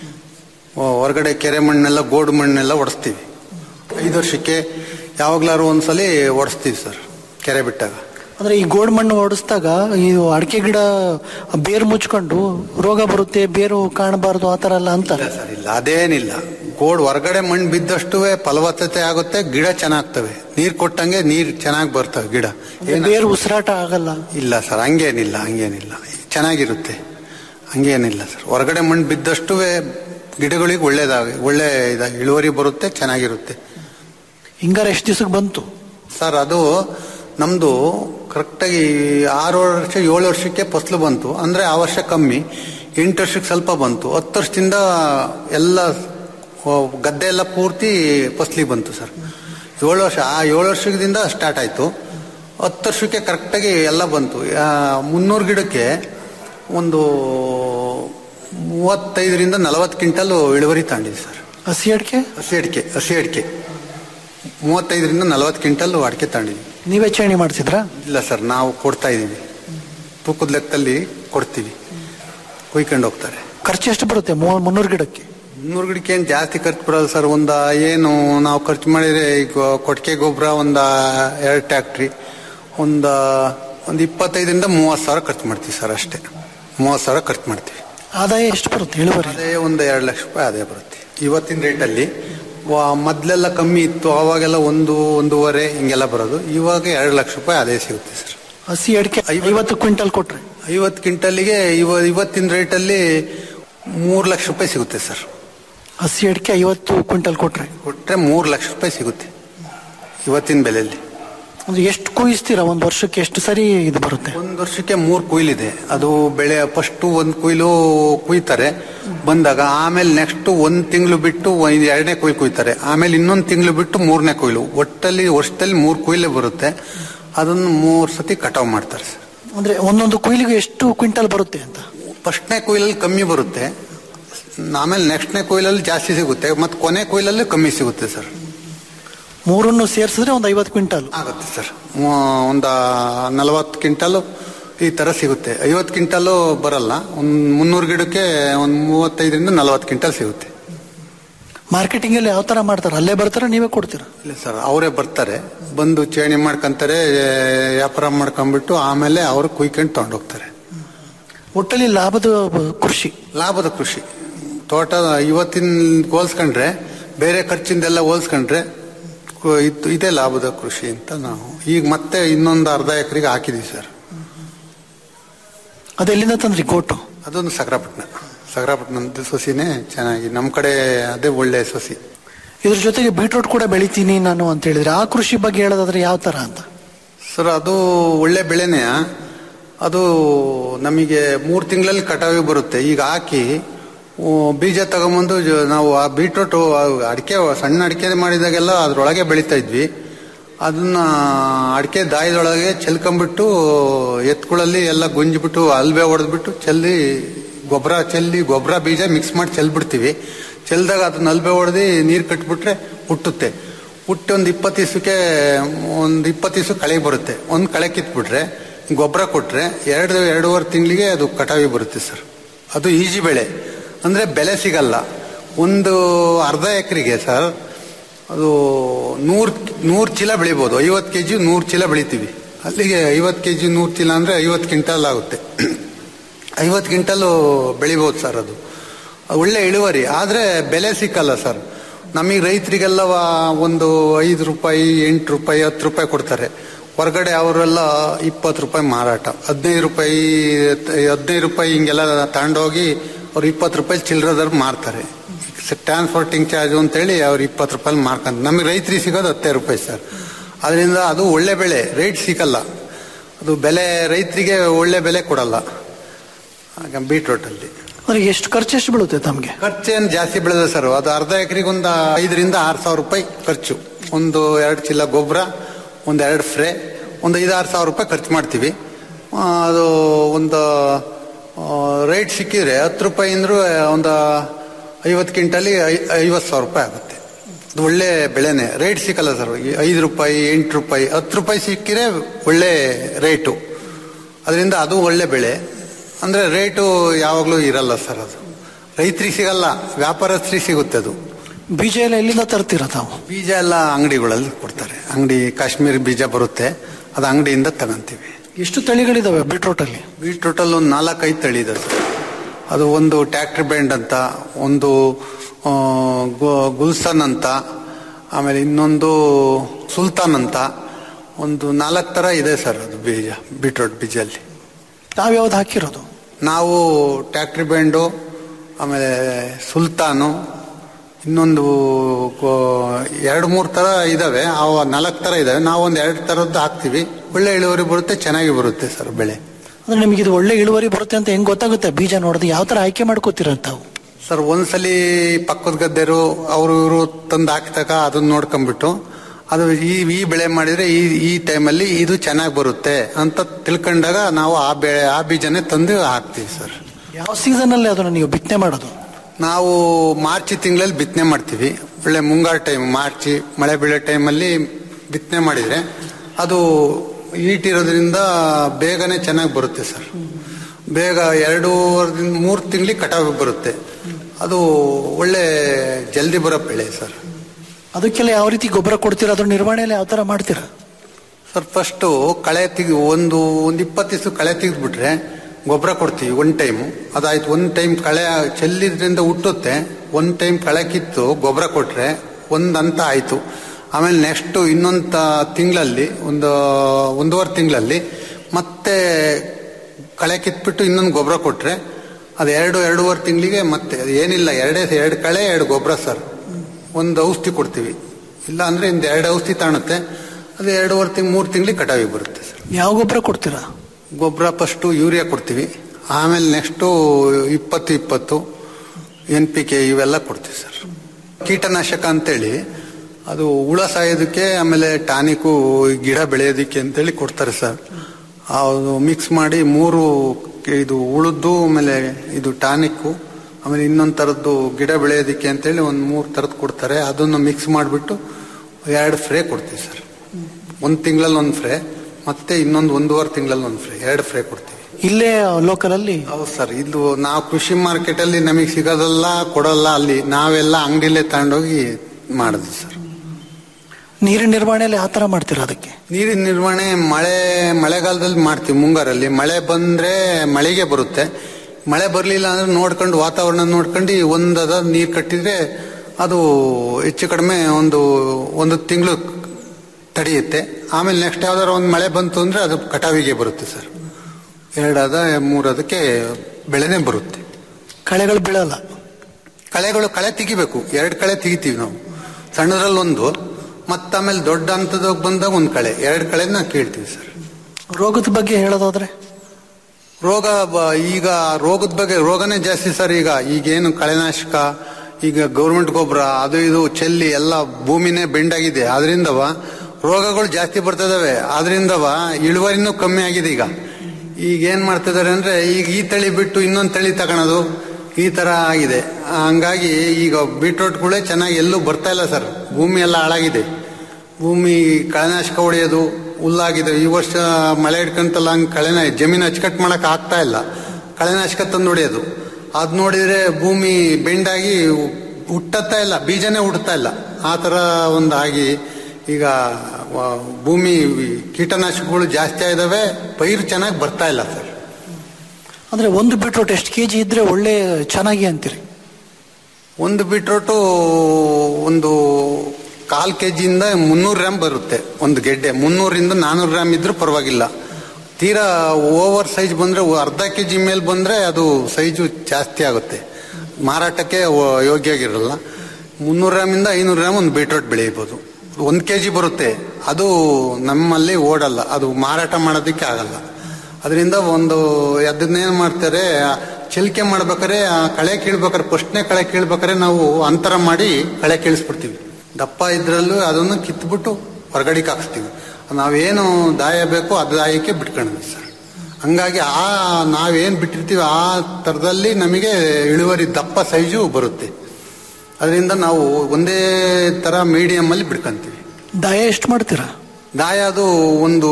ಆ, ಹೊರಗಡೆ ಕೆರೆ ಮಣ್ಣೆಲ್ಲ ಗೋಡು ಮಣ್ಣೆಲ್ಲ ಒಡಿಸ್ತೀವಿ ಐದು ವರ್ಷಕ್ಕೆ ಯಾವಾಗ್ಲಾರು ಒಂದ್ಸಲಿ ಒಡಿಸ್ತೀವಿ ಸರ್ ಕೆರೆ ಬಿಟ್ಟಾಗ ಅಂದ್ರೆ ಈ ಗೋಡ್ ಮಣ್ಣು ಓಡಿಸಿದಾಗ ಈ ಅಡಿಕೆ ಗಿಡ ಬೇರು ಮುಚ್ಕೊಂಡು ರೋಗ ಬರುತ್ತೆ ಬೇರು ಕಾಣಬಾರದು ಆ ತರ ಎಲ್ಲ ಅಂತಾರೆ ಇಲ್ಲ ಅದೇನಿಲ್ಲ ಗೋಡ್ ಹೊರಗಡೆ ಮಣ್ಣು ಬಿದ್ದಷ್ಟು ಫಲವತ್ತತೆ ಆಗುತ್ತೆ ಗಿಡ ಚೆನ್ನಾಗ್ತವೆ ನೀರ್ ಕೊಟ್ಟಂಗೆ ನೀರ್ ಚೆನ್ನಾಗಿ ಬರ್ತವೆ ಗಿಡ ಏನ್- ಬೇರು ಉಸಿರಾಟ ಆಗಲ್ಲ ಇಲ್ಲ ಸರ್ ಹಂಗೇನಿಲ್ಲ ಹಂಗೇನಿಲ್ಲ ಚೆನ್ನಾಗಿರುತ್ತೆ ಹಂಗೇನಿಲ್ಲ ಸರ್ ಹೊರಗಡೆ ಮಣ್ಣು ಬಿದ್ದಷ್ಟು ಗಿಡಗಳಿಗೆ ಒಳ್ಳೇದಾಗಿ ಒಳ್ಳೆ ಇದ ಇಳುವರಿ ಬರುತ್ತೆ ಚೆನ್ನಾಗಿರುತ್ತೆ ಹಿಂಗಾರ ಎಷ್ಟು ದಿವಸಕ್ಕೆ ಬಂತು ಸರ್ ಅದು ನಮ್ದು ಕರೆಕ್ಟಾಗಿ ಆರು ವರ್ಷ ಏಳು ವರ್ಷಕ್ಕೆ ಫಸಲು ಬಂತು ಅಂದ್ರೆ ಆ ವರ್ಷ ಕಮ್ಮಿ ಎಂಟು ವರ್ಷಕ್ಕೆ ಸ್ವಲ್ಪ ಬಂತು ಹತ್ತು ವರ್ಷದಿಂದ ಎಲ್ಲ ಓ, ಗದ್ದೆ ಎಲ್ಲ ಪೂರ್ತಿ ಫಸಲಿಗೆ ಬಂತು ಸರ್ ಏಳು ವರ್ಷ ಆ ಏಳು ವರ್ಷದಿಂದ ಸ್ಟಾರ್ಟ್ ಆಯ್ತು ಹತ್ತು ವರ್ಷಕ್ಕೆ ಕರೆಕ್ಟಾಗಿ ಎಲ್ಲ ಬಂತು ಆ, ಮುನ್ನೂರು ಗಿಡಕ್ಕೆ ಒಂದು ಮೂವತ್ತೈದರಿಂದ ನಲವತ್ತು ಕ್ವಿಂಟಲ್ ಇಳುವರಿ ತಗೊಂಡಿದೆ ಸರ್ ಹಸಿ ಅಡಿಕೆ ಹಸಿ ಅಡಿಕೆ ಹಸಿ ಅಡಿಕೆ ಮೂವತ್ತೈದರಿಂದ ನಲವತ್ತು ಕ್ವಿಂಟಲ್ ಅಡಿಕೆ ತಗೊಂಡಿದ್ವಿ ನೀವೇ ಚೇಣಿ ಮಾಡ್ತಿದ್ರಾ ಇಲ್ಲ ಸರ್ ನಾವು ಕೊಡ್ತಾ ಇದ್ದೀವಿ ತೂಕದ ಲೆಕ್ಕದಲ್ಲಿ ಕೊಡ್ತೀವಿ ಕುಯ್ಕೊಂಡು ಹೋಗ್ತಾರೆ ಖರ್ಚು ಎಷ್ಟು ಬರುತ್ತೆ ಮೂ- ಮುನ್ನೂರು ಗಿಡಕ್ಕೆ ಮುನ್ನೂರು ಗಿಡಕ್ಕೆ ಏನು ಜಾಸ್ತಿ ಖರ್ಚು ಬರಲ್ಲ ಸರ್ ಒಂದು ಏನು ನಾವು ಖರ್ಚು ಮಾಡಿದ್ರೆ ಈಗ ಕೊಟ್ಟಿಗೆ ಗೊಬ್ಬರ ಒಂದು ಎರಡು ಟ್ಯಾಕ್ಟ್ರಿ ಒಂದು ಒಂದು ಇಪ್ಪತ್ತೈದರಿಂದ ಮೂವತ್ತು ಸಾವಿರ ಖರ್ಚು ಮಾಡ್ತೀವಿ ಸರ್ ಅಷ್ಟೇ ಮೂವತ್ತು ಸಾವಿರ ಖರ್ಚು ಮಾಡ್ತೀವಿ ಆದಾಯ ಎಷ್ಟು ಬರುತ್ತೆ ಇಳುವರಿ ಅದೇ ಒಂದು ಎರಡು ಲಕ್ಷ ರೂಪಾಯಿ ಆದಾಯ ಬರುತ್ತೆ ಇವತ್ತಿನ ರೇಟಲ್ಲಿ ವ- ಮೊದ್ಲೆಲ್ಲ ಕಮ್ಮಿ ಇತ್ತು ಅವಾಗೆಲ್ಲ ಒಂದು ಒಂದೂವರೆ ಹಿಂಗೆಲ್ಲ ಬರೋದು ಇವಾಗ ಎರಡು ಲಕ್ಷ ರೂಪಾಯಿ ಆದಾಯ ಸಿಗುತ್ತೆ ಸರ್ ಹಸಿ ಅಡಿಕೆ ಐವತ್ತು ಕ್ವಿಂಟಲ್ ಕೊಟ್ರೆ ಐವತ್ತು ಕ್ವಿಂಟಲ್ಗೆ ಇವ ಇವತ್ತಿನ ರೇಟಲ್ಲಿ ಮೂರು ಲಕ್ಷ ರೂಪಾಯಿ ಸಿಗುತ್ತೆ ಸರ್ ಹಸಿ ಅಡಿಕೆ ಐವತ್ತು ಕ್ವಿಂಟಲ್ ಕೊಟ್ರೆ ಕೊಟ್ರೆ ಮೂರು ಲಕ್ಷ ರೂಪಾಯಿ ಸಿಗುತ್ತೆ ಇವತ್ತಿನ ಬೆಲೆಯಲ್ಲಿ ಅಂದ್ರೆ ಎಷ್ಟು ಕುಯಿಸ್ತೀರಾ ಒಂದು ವರ್ಷಕ್ಕೆ ಎಷ್ಟು ಸರಿ ಇದು ಬರುತ್ತೆ ಒಂದು ವರ್ಷಕ್ಕೆ ಮೂರು ಕೊಯ್ಲಿದೆ ಅದು ಬೆಳೆ ಫಸ್ಟ್ ಒಂದು ಕೊಯ್ಲು ಕುಯ್ತಾರೆ ಬಂದಾಗ ಆಮೇಲೆ ನೆಕ್ಸ್ಟ್ ಒಂದು ತಿಂಗಳು ಬಿಟ್ಟು ಒಂದ್ ಎರಡನೇ ಕೊಯ್ಲು ಕುಯ್ತಾರೆ ಆಮೇಲೆ ಇನ್ನೊಂದು ತಿಂಗಳು ಬಿಟ್ಟು ಮೂರನೇ ಕೊಯ್ಲು ಒಟ್ಟಲ್ಲಿ ವರ್ಷದಲ್ಲಿ ಮೂರು ಕೊಯ್ಲೆ ಬರುತ್ತೆ ಅದನ್ನು ಮೂರು ಸತಿ ಕಟಾವ್ ಮಾಡ್ತಾರೆ ಸರ್ ಅಂದ್ರೆ ಒಂದೊಂದು ಕೊಯ್ಲಿಗೆ ಎಷ್ಟು ಕ್ವಿಂಟಲ್ ಬರುತ್ತೆ ಅಂತ ಫಸ್ಟ್ನೇ ಕೊಯ್ಲಲ್ಲಿ ಕಮ್ಮಿ ಬರುತ್ತೆ ಆಮೇಲೆ ನೆಕ್ಸ್ಟ್ನೇ ಕೊಯ್ಲಲ್ಲಿ ಜಾಸ್ತಿ ಸಿಗುತ್ತೆ ಮತ್ತು ಕೊನೆ ಕೊಯ್ಲಲ್ಲಿ ಕಮ್ಮಿ ಸಿಗುತ್ತೆ ಸರ್ ಮೂರನ್ನು ಸೇರಿಸಿದ್ರೆ ಒಂದು ಐವತ್ತು ಕ್ವಿಂಟಲ್ ಆಗುತ್ತೆ ಸರ್ ಒಂದು ನಲವತ್ತು ಕ್ವಿಂಟಲ್ ಈ ತರ ಸಿಗುತ್ತೆ ಐವತ್ತು ಕ್ವಿಂಟಲು ಬರಲ್ಲ ಒಂದು ಮುನ್ನೂರು ಗಿಡಕ್ಕೆ ಒಂದು ಮೂವತ್ತೈದರಿಂದ ನಲವತ್ತು ಕ್ವಿಂಟಲ್ ಸಿಗುತ್ತೆ ಮಾರ್ಕೆಟಿಂಗ್ ಅಲ್ಲಿ ಯಾವ ತರ ಮಾಡ್ತಾರೆ ಅಲ್ಲೇ ಬರ್ತಾರ ನೀವೇ ಕೊಡ್ತೀರಾ ಇಲ್ಲ ಸರ್ ಅವರೇ ಬರ್ತಾರೆ ಬಂದು ಚೇಣಿ ಮಾಡ್ಕೊಂತಾರೆ ವ್ಯಾಪಾರ ಮಾಡ್ಕೊಂಡ್ಬಿಟ್ಟು ಆಮೇಲೆ ಅವರು ಕುಯ್ಕೊಂಡು ತಗೊಂಡೋಗ್ತಾರೆ ಒಟ್ಟಲ್ಲಿ ಲಾಭದ ಕೃಷಿ ಲಾಭದ ಕೃಷಿ ತೋಟ ಇವತ್ತಿನ ಹೋಲ್ಸ್ಕೊಂಡ್ರೆ ಬೇರೆ ಖರ್ಚಿಂದೆಲ್ಲ ಹೋಲ್ಸ್ಕೊಂಡ್ರೆ ಕು- ಇದು- ಇದೇ ಲಾಭದ ಕೃಷಿ ಅಂತ ನಾವು ಈಗ ಮತ್ತೆ ಇನ್ನೊಂದು ಅರ್ಧ ಎಕರೆಗೆ ಹಾಕಿದೀವಿ ಸರ್ ಅದೆಲ್ಲಿಂದ ತಂದ್ರಿ ಗೋಟು ಅದೊಂದು ಸಕರಾಪಟ್ಟಣ ಸಕರಾಪಟ್ಟಣದ ಸೊಸಿನೇ ಚೆನ್ನಾಗಿ ನಮ್ಮ ಕಡೆ ಅದೇ ಒಳ್ಳೆ ಸೊಸಿ ಇದ್ರ ಜೊತೆಗೆ ಬೀಟ್ರೂಟ್ ಕೂಡ ಬೆಳಿತೀನಿ ನಾನು ಅಂತ ಹೇಳಿದ್ರೆ ಆ ಕೃಷಿ ಬಗ್ಗೆ ಹೇಳೋದಾದ್ರೆ ಯಾವ ತರ ಅಂತ ಸರ್ ಅದು ಒಳ್ಳೆ ಬೆಳೆನೇ ಅದು ನಮಗೆ ಮೂರು ತಿಂಗಳಲ್ಲಿ ಕಟಾವಿಗೆ ಬರುತ್ತೆ ಈಗ ಹಾಕಿ ಊ, ಬೀಜ ತಗೊಂಬಂದು ಜ- ನಾವು ಆ ಬೀಟ್ರೂಟ್ ಅಡಿಕೆ ಸಣ್ಣ ಅಡಿಕೆ ಮಾಡಿದಾಗೆಲ್ಲ ಅದ್ರೊಳಗೆ ಬೆಳಿತಾ ಇದ್ವಿ ಅದನ್ನ ಅಡಿಕೆ ದಾಯದೊಳಗೆ ಚೆಲ್ಕೊಂಡ್ಬಿಟ್ಟು ಎತ್ಕೊಳ್ಳಲ್ಲಿ ಎಲ್ಲ ಗುಂಜ್ಬಿಟ್ಟು ಅಲ್ಬೆ ಹೊಡೆದ್ಬಿಟ್ಟು ಚೆಲ್ಲಿ ಗೊಬ್ಬರ ಚೆಲ್ಲಿ ಗೊಬ್ಬರ ಬೀಜ ಮಿಕ್ಸ್ ಮಾಡಿ ಚೆಲ್ಬಿಡ್ತೀವಿ ಚೆಲ್ದಾಗ ಅದನ್ನ ಅಲ್ಬೆ ಹೊಡೆದು ನೀರು ಕಟ್ಬಿಟ್ರೆ ಹುಟ್ಟುತ್ತೆ ಹುಟ್ಟಿ ಒಂದು ಇಪ್ಪತ್ತು ದಿವಸಕ್ಕೆ ಒಂದು ಇಪ್ಪತ್ತು ದಿವಸ ಕಳೆ ಬರುತ್ತೆ ಒಂದು ಕಳೆ ಕಿತ್ಬಿಟ್ರೆ ಗೊಬ್ಬರ ಕೊಟ್ರೆ ಎರಡು ಎರಡೂವರೆ ತಿಂಗಳಿಗೆ ಅದು ಕಟಾವಿ ಬರುತ್ತೆ ಸರ್ ಅದು ಈಜಿ ಬೆಳೆ ಅಂದ್ರೆ ಬೆಲೆ ಸಿಗಲ್ಲ ಒಂದು ಅರ್ಧ ಎಕರೆಗೆ ಸರ್ ಅದು ನೂರು ನೂರು ಚೀಲ ಬೆಳಿಬೋದು ಐವತ್ತು ಕೆ ಜಿ ನೂರು ಚೀಲ ಬೆಳಿತೀವಿ ಅಲ್ಲಿಗೆ ಐವತ್ತು ಕೆ ಜಿ ನೂರು ಚೀಲ ಅಂದರೆ ಐವತ್ತು ಕ್ವಿಂಟಲ್ ಆಗುತ್ತೆ ಐವತ್ತು ಕ್ವಿಂಟಲ್ ಬೆಳಿಬೋದು ಸರ್ ಅದು ಒಳ್ಳೆ ಇಳುವರಿ ಆದರೆ ಬೆಲೆ ಸಿಕ್ಕಲ್ಲ ಸರ್ ನಮಗೆ ರೈತರಿಗೆಲ್ಲ ಒಂದು ಐದು ರೂಪಾಯಿ ಎಂಟು ರೂಪಾಯಿ ಹತ್ತು ರೂಪಾಯಿ ಕೊಡ್ತಾರೆ ಹೊರಗಡೆ ಅವರೆಲ್ಲ ಇಪ್ಪತ್ತು ರೂಪಾಯಿ ಮಾರಾಟ ಹದಿನೈದು ರೂಪಾಯಿ ಹದಿನೈದು ರೂಪಾಯಿ ಹಿಂಗೆಲ್ಲ ತಗೊಂಡೋಗಿ ಅವ್ರು ಇಪ್ಪತ್ತು ರೂಪಾಯಿ ಚಿಲ್ಲರದವ್ರು ಮಾರ್ತಾರೆ ಟ್ರಾನ್ಸ್ಪೋರ್ಟಿಂಗ್ ಚಾರ್ಜ್ ಅಂತೇಳಿ ಅವ್ರು ಇಪ್ಪತ್ತು ರೂಪಾಯಿ ಮಾರ್ಕೊಂತ ನಮಗೆ ರೈತರಿಗೆ ಸಿಗೋದು ಹತ್ತೈದು ರೂಪಾಯಿ ಸರ್ ಅದರಿಂದ ಅದು ಒಳ್ಳೆ ಬೆಳೆ ರೇಟ್ ಸಿಗಲ್ಲ ಅದು ಬೆಲೆ ರೈತರಿಗೆ ಒಳ್ಳೆ ಬೆಲೆ ಕೊಡಲ್ಲ ಆಗ ಬೀಟ್ರೋಟಲ್ಲಿ ಅಂದ್ರೆ ಎಷ್ಟು ಖರ್ಚು ಎಷ್ಟು ಬೀಳುತ್ತೆ ತಮಗೆ ಖರ್ಚೇನು ಜಾಸ್ತಿ ಬೆಳೆದ ಸರ್ ಅದು ಅರ್ಧ ಎಕರೆಗೆ ಒಂದು ಐದರಿಂದ ಆರು ಸಾವಿರ ರೂಪಾಯಿ ಖರ್ಚು ಒಂದು ಎರಡು ಚೀಲ ಗೊಬ್ಬರ ಒಂದು ಎರಡು ಫ್ರೇ ಒಂದು ಐದು ಆರು ಸಾವಿರ ರೂಪಾಯಿ ಖರ್ಚು ಮಾಡ್ತೀವಿ ಆ, ಅದು ಒಂದು ರೇಟ್ ಸಿಕ್ಕಿದ್ರೆ ಹತ್ತು ರೂಪಾಯಿ ಅಂದ್ರೆ ಒಂದು ಐವತ್ತು ಕ್ವಿಂಟಲಿ ಐವತ್ತು ಸಾವಿರ ರೂಪಾಯಿ ಆಗುತ್ತೆ ಅದು ಒಳ್ಳೆ ಬೆಳೆನೆ ರೇಟ್ ಸಿಕ್ಕಲ್ಲ ಸರ್ ಈ ಐದು ರೂಪಾಯಿ ಎಂಟು ರೂಪಾಯಿ ಹತ್ತು ರೂಪಾಯಿ ಸಿಕ್ಕಿದ್ರೆ ಒಳ್ಳೆ ರೇಟು ಅದರಿಂದ ಅದು ಒಳ್ಳೆ ಬೆಳೆ ಅಂದ್ರೆ ರೇಟು ಯಾವಾಗಲೂ ಇರಲ್ಲ ಸರ್ ಅದು ರೈತರಿಗೆ ಸಿಗಲ್ಲ ವ್ಯಾಪಾರಸ್ಥರಿಗೆ ಸಿಗುತ್ತೆ ಅದು ಬೀಜ ಎಲ್ಲ ಎಲ್ಲಿಂದ ತರ್ತೀರಾ ತಾವು ಬೀಜ ಎಲ್ಲ ಅಂಗಡಿಗಳಲ್ಲಿ ಕೊಡ್ತಾರೆ ಅಂಗಡಿ ಕಾಶ್ಮೀರಿ ಬೀಜ ಬರುತ್ತೆ ಅದು ಅಂಗಡಿಯಿಂದ ತಗೊಂತೀವಿ ಎಷ್ಟು ತಳಿಗಳಿದಾವೆ ಬೀಟ್ರೂಟ್ ಅಲ್ಲಿ ಬೀಟ್ರೂಟಲ್ಲಿ ಒಂದು ನಾಲ್ಕೈದು ತಳಿ ಇದೆ ಸರ್ ಅದು ಒಂದು ಟ್ಯಾಕ್ಟರ್ ಬ್ಯಾಂಡ್ ಅಂತ ಒಂದು ಆ, ಗು- ಗುಲ್ಸನ್ ಅಂತ ಆಮೇಲೆ ಇನ್ನೊಂದು ಸುಲ್ತಾನ್ ಅಂತ ಒಂದು ನಾಲ್ಕು ಥರ ಇದೆ ಸರ್ ಅದು ಬೀಜ ಬೀಟ್ರೂಟ್ ಬೀಜಲ್ಲಿ ತಾವ್ ಯಾವ್ದು ಹಾಕಿರೋದು ನಾವು ಟ್ಯಾಕ್ಟ್ರಿ ಬ್ಯಾಂಡು ಆಮೇಲೆ ಸುಲ್ತಾನು ಇನ್ನೊಂದು ಗೋ- ಎರಡು ಮೂರು ಥರ ಇದಾವೆ ಅವು ನಾಲ್ಕು ಥರ ಇದಾವೆ ನಾವು ಒಂದು ಎರಡು ಥರದ್ದು ಹಾಕ್ತೀವಿ ಒಳ್ಳೆ ಇಳುವರಿ ಬರುತ್ತೆ ಚೆನ್ನಾಗಿ ಬರುತ್ತೆ ಸರ್ ಬೆಳೆ ಅಂದ್ರೆ ನಿಮಗೆ ಇದು ಒಳ್ಳೆ ಇಳುವರಿ ಬರುತ್ತೆ ಅಂತ ಹೆಂಗ್ ಗೊತ್ತಾಗುತ್ತೆ ಬೀಜ ನೋಡಿದ್ರೆ ಯಾವ ತರ ಆಯ್ಕೆ ಮಾಡ್ಕೋತೀರ ತಾವು ಸರ್ ಒಂದ್ಸಲಿ ಪಕ್ಕದ ಗದ್ದೆರು ಅವರು ಇವರು ತಂದು ಹಾಕಿದಾಗ ಅದನ್ನ ನೋಡ್ಕೊಂಡ್ಬಿಟ್ಟು ಅದು ಈ ಈ ಬೆಳೆ ಮಾಡಿದ್ರೆ ಈ ಈ ಟೈಮಲ್ಲಿ ಇದು ಚೆನ್ನಾಗಿ ಬರುತ್ತೆ ಅಂತ ತಿಳ್ಕೊಂಡಾಗ ನಾವು ಆ ಬೆಳೆ ಆ ಬೀಜನೇ ತಂದು ಹಾಕ್ತೀವಿ ಸರ್ ಯಾವ ಸೀಸನ್ ಅಲ್ಲಿ ಅದನ್ನ ನೀವು ಬಿತ್ತನೆ ಮಾಡೋದು ನಾವು ಮಾರ್ಚ್ ತಿಂಗಳಲ್ಲಿ ಬಿತ್ತನೆ ಮಾಡ್ತೀವಿ ಒಳ್ಳೆ ಮುಂಗಾರು ಟೈಮ್ ಮಾರ್ಚ್ ಮಳೆ ಬೀಳೋ ಟೈಮಲ್ಲಿ ಬಿತ್ತನೆ ಮಾಡಿದ್ರೆ ಅದು ಈಟ್ ಇರೋದ್ರಿಂದ ಬೇಗನೆ ಚೆನ್ನಾಗಿ ಬರುತ್ತೆ ಸರ್ ಬೇಗ ಎರಡೂವರೆದಿಂದ ಮೂರು ತಿಂಗಳಿಗೆ ಕಟಾವು ಬರುತ್ತೆ ಅದು ಒಳ್ಳೆ ಜಲ್ದಿ ಬರೋ ಬೆಳೆ ಸರ್ ಅದಕ್ಕೆಲ್ಲ ಯಾವ ರೀತಿ ಗೊಬ್ಬರ ಕೊಡ್ತೀರಾ ಅದ್ರ ನಿರ್ವಹಣೆ ಎಲ್ಲ ಯಾವ ತರ ಮಾಡ್ತೀರಾ ಸರ್ ಫಸ್ಟು ಕಳೆ ತೆಗಿ ಒಂದು ಒಂದು ಇಪ್ಪತ್ತು ದಿವಸ ಕಳೆ ತೆಗೆದ್ಬಿಟ್ರೆ ಗೊಬ್ಬರ ಕೊಡ್ತೀವಿ ಒನ್ ಟೈಮು ಅದಾಯ್ತು ಒಂದು ಟೈಮ್ ಕಳೆ ಚೆಲ್ಲಿದ್ರಿಂದ ಹುಟ್ಟುತ್ತೆ ಒಂದು ಟೈಮ್ ಕಳೆ ಕಿತ್ತು ಗೊಬ್ಬರ ಕೊಟ್ರೆ ಒಂದು ಹಂತ ಆಯ್ತು ಆಮೇಲೆ ನೆಕ್ಸ್ಟ್ ಇನ್ನೊಂದು ತಿಂಗಳಲ್ಲಿ ಒಂದು ಒಂದೂವರೆ ತಿಂಗಳಲ್ಲಿ ಮತ್ತೆ ಕಳೆ ಕಿತ್ಬಿಟ್ಟು ಇನ್ನೊಂದು ಗೊಬ್ಬರ ಕೊಟ್ರೆ ಅದು ಎರಡು ಎರಡೂವರೆ ತಿಂಗಳಿಗೆ ಮತ್ತೆ ಅದು ಏನಿಲ್ಲ ಎರಡೇ ಎರಡು ಕಳೆ ಎರಡು ಗೊಬ್ಬರ ಸರ್ ಒಂದು ಔಷಧಿ ಕೊಡ್ತೀವಿ ಇಲ್ಲ ಅಂದ್ರೆ ಇಂದ ಎರಡು ಔಷಧಿ ತಾಣುತ್ತೆ ಅದು ಎರಡೂವರೆ ತಿಂಗ್ ಮೂರು ತಿಂಗಳಿಗೆ ಕಟಾವಿಗೆ ಬರುತ್ತೆ ಸರ್ ಯಾವ ಗೊಬ್ಬರ ಕೊಡ್ತೀರಾ ಗೊಬ್ಬರ ಫಸ್ಟು ಯೂರಿಯಾ ಕೊಡ್ತೀವಿ ಆಮೇಲೆ ನೆಕ್ಸ್ಟು ಇಪ್ಪತ್ತು ಇಪ್ಪತ್ತು ಎನ್ ಪಿ ಕೆ ಇವೆಲ್ಲ ಕೊಡ್ತೀವಿ ಸರ್ ಕೀಟನಾಶಕ ಅಂತೇಳಿ ಅದು ಹುಳ ಸಾಯೋದಕ್ಕೆ ಆಮೇಲೆ ಟಾನಿಕು ಗಿಡ ಬೆಳೆಯೋದಕ್ಕೆ ಅಂತೇಳಿ ಕೊಡ್ತಾರೆ ಸರ್ ಅದು ಮಿಕ್ಸ್ ಮಾಡಿ ಮೂರು ಇದು ಉಳಿದು ಆಮೇಲೆ ಇದು ಟಾನಿಕ್ಕು ಆಮೇಲೆ ಇನ್ನೊಂದು ಥರದ್ದು ಗಿಡ ಬೆಳೆಯೋದಕ್ಕೆ ಅಂತೇಳಿ ಒಂದು ಮೂರು ಥರದ್ದು ಕೊಡ್ತಾರೆ ಅದನ್ನು ಮಿಕ್ಸ್ ಮಾಡಿಬಿಟ್ಟು ಎರಡು ಫ್ರೇ ಕೊಡ್ತೀವಿ ಸರ್ ಒಂದು ತಿಂಗಳಲ್ಲಿ ಒಂದು ಫ್ರೇ ಮತ್ತೆ ಇನ್ನೊಂದು ಒಂದೂವರೆ ತಿಂಗಳಲ್ಲಿ ಒಂದು ಫ್ರೇ ಎರಡು ಫ್ರೇ ಕೊಡ್ತೀವಿ ಇಲ್ಲೇ ಲೋಕಲ್ ಅಲ್ಲಿ ಹೌದು ಸರ್ ಇದು ನಾವು ಕೃಷಿ ಮಾರ್ಕೆಟ್ ಅಲ್ಲಿ ನಮಗೆ ಸಿಗೋದಲ್ಲ ಕೊಡಲ್ಲ ಅಲ್ಲಿ ನಾವೆಲ್ಲ ಅಂಗಡಿಲೇ ತಗೊಂಡೋಗಿ ಮಾಡೋದು ಸರ್ ನೀರಿನ ನಿರ್ವಹಣೆಯಲ್ಲಿ ಆ ತರ ಮಾಡ್ತೀರಾ ಅದಕ್ಕೆ ನೀರಿನ ನಿರ್ವಹಣೆ ಮಳೆ ಮಳೆಗಾಲದಲ್ಲಿ ಮಾಡ್ತೀವಿ ಮುಂಗಾರಲ್ಲಿ ಮಳೆ ಬಂದ್ರೆ ಮಳೆಗೆ ಬರುತ್ತೆ ಮಳೆ ಬರಲಿಲ್ಲ ಅಂದ್ರೆ ನೋಡ್ಕೊಂಡು ವಾತಾವರಣ ನೋಡ್ಕೊಂಡು ಒಂದದ ನೀರು ಕಟ್ಟಿದ್ರೆ ಅದು ಹೆಚ್ಚು ಕಡಿಮೆ ಒಂದು ಒಂದು ತಿಂಗಳು ತಡೆಯುತ್ತೆ ಆಮೇಲೆ ನೆಕ್ಸ್ಟ್ ಯಾವ್ದಾದ್ರು ಒಂದು ಮಳೆ ಬಂತು ಅಂದ್ರೆ ಅದು ಕಟಾವಿಗೆ ಬರುತ್ತೆ ಸರ್ ಎರಡಾದ ಮೂರದಕ್ಕೆ ಬೆಳೆನೇ ಬರುತ್ತೆ ಕಳೆಗಳು ಬೀಳಲ್ಲ ಕಳೆಗಳು ಕಳೆ ತೆಗಿಬೇಕು ಎರಡು ಕಳೆ ತೆಗಿತೀವಿ ನಾವು ಸಣ್ಣದ್ರಲ್ಲಿ ಒಂದು ಮತ್ತೆ ಆಮೇಲೆ ದೊಡ್ಡ ಹಂತದಾಗ ಬಂದಾಗ ಒಂದು ಕಳೆ ಎರಡು ಕಳೆನ ಕೀಳ್ತೀವಿ ಸರ್ ರೋಗದ ಬಗ್ಗೆ ಹೇಳೋದಾದ್ರೆ ರೋಗ ಬ- ಈಗ ರೋಗದ ಬಗ್ಗೆ ರೋಗನೇ ಜಾಸ್ತಿ ಸರ್ ಈಗ ಈಗೇನು ಕಳೆನಾಶಕ ಈಗ ಗೌರ್ಮೆಂಟ್ ಗೊಬ್ಬರ ಅದು ಇದು ಚೆಲ್ಲಿ ಎಲ್ಲ ಭೂಮಿನೇ ಬೆಂಡಾಗಿದೆ ಅದರಿಂದವ ರೋಗಗಳು ಜಾಸ್ತಿ ಬರ್ತದವೆ ಅದರಿಂದವ ಇಳುವರಿನೂ ಕಮ್ಮಿ ಆಗಿದೆ ಈಗ ಈಗ ಏನ್ ಮಾಡ್ತಿದ್ದಾರೆ ಅಂದ್ರೆ ಈಗ ಈ ತಳಿ ಬಿಟ್ಟು ಇನ್ನೊಂದು ತಳಿ ತಗೊಳೋದು ಈ ತರ ಆಗಿದೆ ಹಂಗಾಗಿ ಈಗ ಬೀಟ್ರೋಟ್ಗಳೇ ಚೆನ್ನಾಗಿ ಎಲ್ಲೂ ಬರ್ತಾ ಇಲ್ಲ ಸರ್ ಭೂಮಿ ಎಲ್ಲ ಹಾಳಾಗಿದೆ ಭೂಮಿ ಕಳೆನಾಶಕ ಹೊಡೆಯೋದು ಹುಲ್ಲಾಗಿದೆ ಈ ವರ್ಷ ಮಳೆ ಹಿಡ್ಕಂತಲ್ಲ ಹಂಗೆ ಕಳೆನ ಜಮೀನು ಅಚ್ಚುಕಟ್ಟು ಮಾಡಕ್ ಆಗ್ತಾ ಇಲ್ಲ ಕಳೆನಾಶಕ ತಂದು ಹೊಡೆಯೋದು ಅದ್ ನೋಡಿದ್ರೆ ಭೂಮಿ ಬೆಂಡಾಗಿ ಹುಟ್ಟತ್ತಾ ಇಲ್ಲ ಬೀಜನೇ ಹುಟ್ಟುತ್ತಾ ಇಲ್ಲ ಆ ತರ ಒಂದು ಆಗಿ ಈಗ ವ- ಭೂಮಿ ಕೀಟನಾಶಕಗಳು ಜಾಸ್ತಿ ಆಯ್ದವೆ ಪೈರು ಚೆನ್ನಾಗಿ ಬರ್ತಾ ಇಲ್ಲ ಸರ್ ಅಂದ್ರೆ ಒಂದು ಬೀಟ್ರೋಟ್ ಎಷ್ಟು ಕೆಜಿ ಇದ್ರೆ ಒಳ್ಳೆ ಚೆನ್ನಾಗಿ ಅಂತೀರಿ ಒಂದು ಬೀಟ್ರೋಟು ಒಂದು ಕಾಲ್ ಕೆ ಜಿಯಿಂದ ಮುನ್ನೂರು ಗ್ರಾಮ್ ಬರುತ್ತೆ ಒಂದು ಗೆಡ್ಡೆ ಮುನ್ನೂರಿಂದ ನಾನ್ನೂರು ಗ್ರಾಮ್ ಇದ್ರೂ ಪರವಾಗಿಲ್ಲ ತೀರಾ ಓವರ್ ಸೈಜ್ ಬಂದ್ರೆ ಅರ್ಧ ಕೆ ಜಿ ಮೇಲೆ ಬಂದ್ರೆ ಅದು ಸೈಜು ಜಾಸ್ತಿ ಆಗುತ್ತೆ ಮಾರಾಟಕ್ಕೆ ವ- ಯೋಗ್ಯ ಆಗಿರಲ್ಲ ಮುನ್ನೂರು ಗ್ರಾಮಿಂದ ಐನೂರು ಗ್ರಾಮ್ ಒಂದು ಬೀಟ್ರೋಟ್ ಬೆಳೆಯಬಹುದು ಒಂದು ಕೆ ಜಿ ಬರುತ್ತೆ ಅದು ನಮ್ಮಲ್ಲಿ ಓಡಲ್ಲ ಅದು ಮಾರಾಟ ಮಾಡೋದಕ್ಕೆ ಆಗಲ್ಲ ಅದರಿಂದ ಒಂದು ಅದನ್ನೇನು ಮಾಡ್ತಾರೆ ಚಿಲ್ಕೆ ಮಾಡ್ಬೇಕಾರೆ ಆ ಕಳೆ ಕೀಳ್ಬೇಕಾರೆ ಫಸ್ಟ್ನೇ ಕಳೆ ಕೀಳ್ಬೇಕಾರೆ ನಾವು ಅಂತರ ಮಾಡಿ ಕಳೆ ಕೀಳಿಸ್ಬಿಡ್ತೀವಿ ದಪ್ಪ ಇದ್ರಲ್ಲೂ ಅದನ್ನು ಕಿತ್ಬಿಟ್ಟು ಹೊರಗಡೆಗೆ ಹಾಕ್ಸ್ತೀವಿ ನಾವೇನು ದಾಯ ಬೇಕೋ ಅದು ದಾಯಕ್ಕೆ ಬಿಟ್ಕೊಂಡಿದ್ವಿ ಸರ್ ಹಂಗಾಗಿ ಆ ನಾವೇನು ಬಿಟ್ಟಿರ್ತೀವಿ ಆ ಥರದಲ್ಲಿ ನಮಗೆ ಇಳುವರಿ ದಪ್ಪ ಸೈಜು ಬರುತ್ತೆ ಅದರಿಂದ ನಾವು ಒಂದೇ ಥರ ಮೀಡಿಯಮ್ ಅಲ್ಲಿ ಬಿಡ್ಕೊಂತೀವಿ ದಾಯ ಎಷ್ಟು ಮಾಡ್ತೀರಾ ದಾಯ ಅದು ಒಂದು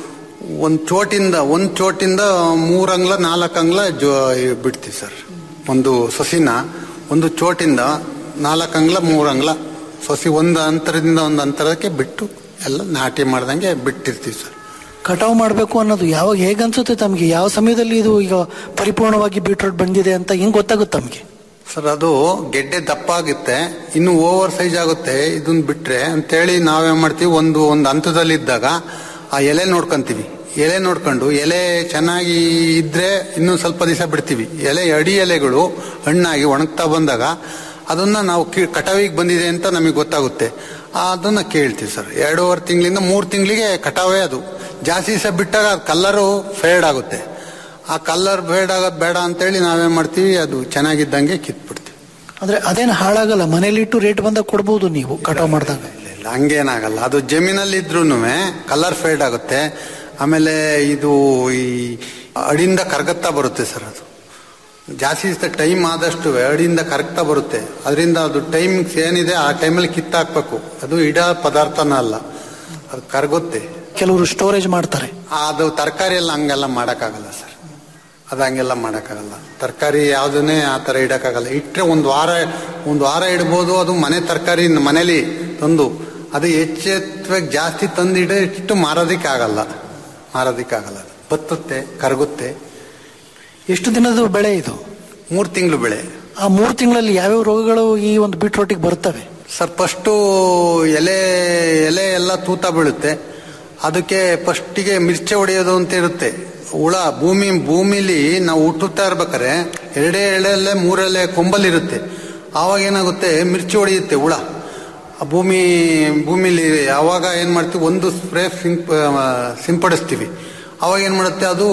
ಒಂದು ಚೋಟಿಂದ ಒಂದು ಚೋಟಿಂದ ಮೂರು ಅಂಗ್ಲ ನಾಲ್ಕು ಅಂಗ್ಲ ಜೋ ಬಿಡ್ತೀವಿ ಸರ್ ಒಂದು ಸಸಿನ ಒಂದು ಚೋಟಿಂದ ನಾಲ್ಕು ಅಂಗ್ಲ ಮೂರು ಅಂಗ್ಲ ಸಸಿ ಒಂದು ಅಂತರದಿಂದ ಒಂದು ಅಂತರಕ್ಕೆ ಬಿಟ್ಟು ಎಲ್ಲ ನಾಟಿ ಮಾಡ್ದಂಗೆ ಬಿಟ್ಟಿರ್ತೀವಿ ಸರ್ ಕಟಾವು ಮಾಡಬೇಕು ಅನ್ನೋದು ಯಾವಾಗ ಹೇಗೆ ಅನ್ಸುತ್ತೆ ತಮಗೆ ಯಾವ ಸಮಯದಲ್ಲಿ ಇದು ಈಗ ಪರಿಪೂರ್ಣವಾಗಿ ಬೀಟ್ರೋಟ್ ಬಂದಿದೆ ಅಂತ ಹೆಂಗ್ ಗೊತ್ತಾಗುತ್ತೆ ತಮಗೆ ಸರ್ ಅದು ಗೆಡ್ಡೆ ದಪ್ಪ ಆಗುತ್ತೆ ಇನ್ನು ಓವರ್ ಸೈಜ್ ಆಗುತ್ತೆ ಇದನ್ನ ಬಿಟ್ರೆ ಅಂತೇಳಿ ನಾವೇನ್ ಮಾಡ್ತೀವಿ ಒಂದು ಒಂದು ಹಂತದಲ್ಲಿ ಇದ್ದಾಗ ಆ ಎಲೆ ನೋಡ್ಕೊಂತೀವಿ ಎಲೆ ನೋಡ್ಕೊಂಡು ಎಲೆ ಚೆನ್ನಾಗಿ ಇದ್ರೆ ಇನ್ನೂ ಸ್ವಲ್ಪ ದಿವಸ ಬಿಡ್ತೀವಿ ಎಲೆ ಅಡಿ ಎಲೆಗಳು ಹಣ್ಣಾಗಿ ಒಣಗ್ತಾ ಬಂದಾಗ ಅದನ್ನ ನಾವು ಕಿ- ಕಟಾವಿಗೆ ಬಂದಿದೆ ಅಂತ ನಮಗೆ ಗೊತ್ತಾಗುತ್ತೆ ಅದನ್ನ ಕೇಳ್ತೀವಿ ಸರ್ ಎರಡೂವರೆ ತಿಂಗಳಿಂದ ಮೂರು ತಿಂಗಳಿಗೆ ಕಟಾವೇ ಅದು ಜಾಸ್ತಿ ದಿವಸ ಬಿಟ್ಟಾಗ ಕಲ್ಲರು ಫೇಡ್ ಆಗುತ್ತೆ ಆ ಕಲ್ಲರ್ ಬೇಡ ಆಗೋದು ಬೇಡ ಅಂತೇಳಿ ನಾವೇನ್ ಮಾಡ್ತೀವಿ ಅದು ಚೆನ್ನಾಗಿದ್ದಂಗೆ ಕಿತ್ಬಿಡ್ತೀವಿ ಅಂದ್ರೆ ಅದೇನು ಹಾಳಾಗಲ್ಲ ಮನೇಲಿಟ್ಟು ರೇಟ್ ಬಂದಾಗ ಕೊಡ್ಬೋದು ನೀವು ಕಟಾವು ಮಾಡಿದಾಗ ಇಲ್ಲ ಹಂಗೇನಾಗಲ್ಲ ಅದು ಜಮೀನಲ್ಲಿ ಇದ್ರೂ ಕಲರ್ ಫೇಡ್ ಆಗುತ್ತೆ ಆಮೇಲೆ ಇದು ಈ ಅಡಿಯಿಂದ ಕರಗತ್ತಾ ಬರುತ್ತೆ ಸರ್ ಅದು ಜಾಸ್ತಿ ಟೈಮ್ ಆದಷ್ಟು ಅಡಿಯಿಂದ ಕರಗ್ತಾ ಬರುತ್ತೆ ಅದರಿಂದ ಅದು ಟೈಮಿಂಗ್ಸ್ ಏನಿದೆ ಆ ಟೈಮಲ್ಲಿ ಕಿತ್ತಾಕ್ಬೇಕು ಅದು ಇಡ ಪದಾರ್ಥನ ಅಲ್ಲ ಅದು ಕರಗುತ್ತೆ ಕೆಲವರು ಸ್ಟೋರೇಜ್ ಮಾಡ್ತಾರೆ ಅದು ತರಕಾರಿ ಎಲ್ಲ ಹಂಗೆಲ್ಲ ಮಾಡೋಕ್ಕಾಗಲ್ಲ ಸರ್ ಅದು ಹಂಗೆಲ್ಲ ಮಾಡೋಕ್ಕಾಗಲ್ಲ ತರಕಾರಿ ಯಾವುದನ್ನೇ ಆ ಥರ ಇಡೋಕ್ಕಾಗಲ್ಲ ಇಟ್ಟರೆ ಒಂದು ವಾರ ಒಂದು ವಾರ ಇಡ್ಬೋದು ಅದು ಮನೆ ತರಕಾರಿ ಮನೇಲಿ ತಂದು ಅದು ಎಚ್ಚೆತ್ತವಾಗಿ ಜಾಸ್ತಿ ತಂದಿಡ ಇಟ್ಟು ಮಾರೋದಕ್ಕೆ ಆಗಲ್ಲ ಮಾರೋದಕ್ಕೆ ಆಗಲ್ಲ ಅದು ಬತ್ತುತ್ತೆ ಕರಗುತ್ತೆ ಎಷ್ಟು ದಿನದ ಬೆಳೆ ಇದು ಮೂರು ತಿಂಗಳು ಬೆಳೆ ಆ ಮೂರು ತಿಂಗಳಲ್ಲಿ ಯಾವ್ಯಾವ ರೋಗಗಳು ಈ ಒಂದು ಬೀಟ್ರೋಟಿಗೆ ಬರ್ತವೆ ಸರ್ ಫಸ್ಟು ಎಲೆ ಎಲೆ ಎಲ್ಲ ತೂತ ಬೀಳುತ್ತೆ ಅದಕ್ಕೆ ಫಸ್ಟಿಗೆ ಮಿರ್ಚಿ ಹೊಡೆಯೋದು ಅಂತ ಇರುತ್ತೆ ಹುಳ ಭೂಮಿ ಭೂಮಿಲಿ ನಾವು ಹುಟ್ಟುತ್ತಾ ಇರ್ಬೇಕಾರೆ ಎರಡೇ ಎಳೆಯಲ್ಲೇ ಮೂರಲ್ಲೇ ಕೊಂಬಲ್ಲಿರುತ್ತೆ ಆವಾಗ ಏನಾಗುತ್ತೆ ಮಿರ್ಚಿ ಹೊಡೆಯುತ್ತೆ ಹುಳ ಆ ಭೂಮಿ ಭೂಮಿಲಿ ಆವಾಗ ಏನು ಮಾಡ್ತೀವಿ ಒಂದು ಸ್ಪ್ರೇ ಸಿಂಪ ಸಿಂಪಡಿಸ್ತೀವಿ ಆವಾಗ ಏನು ಮಾಡುತ್ತೆ ಅದು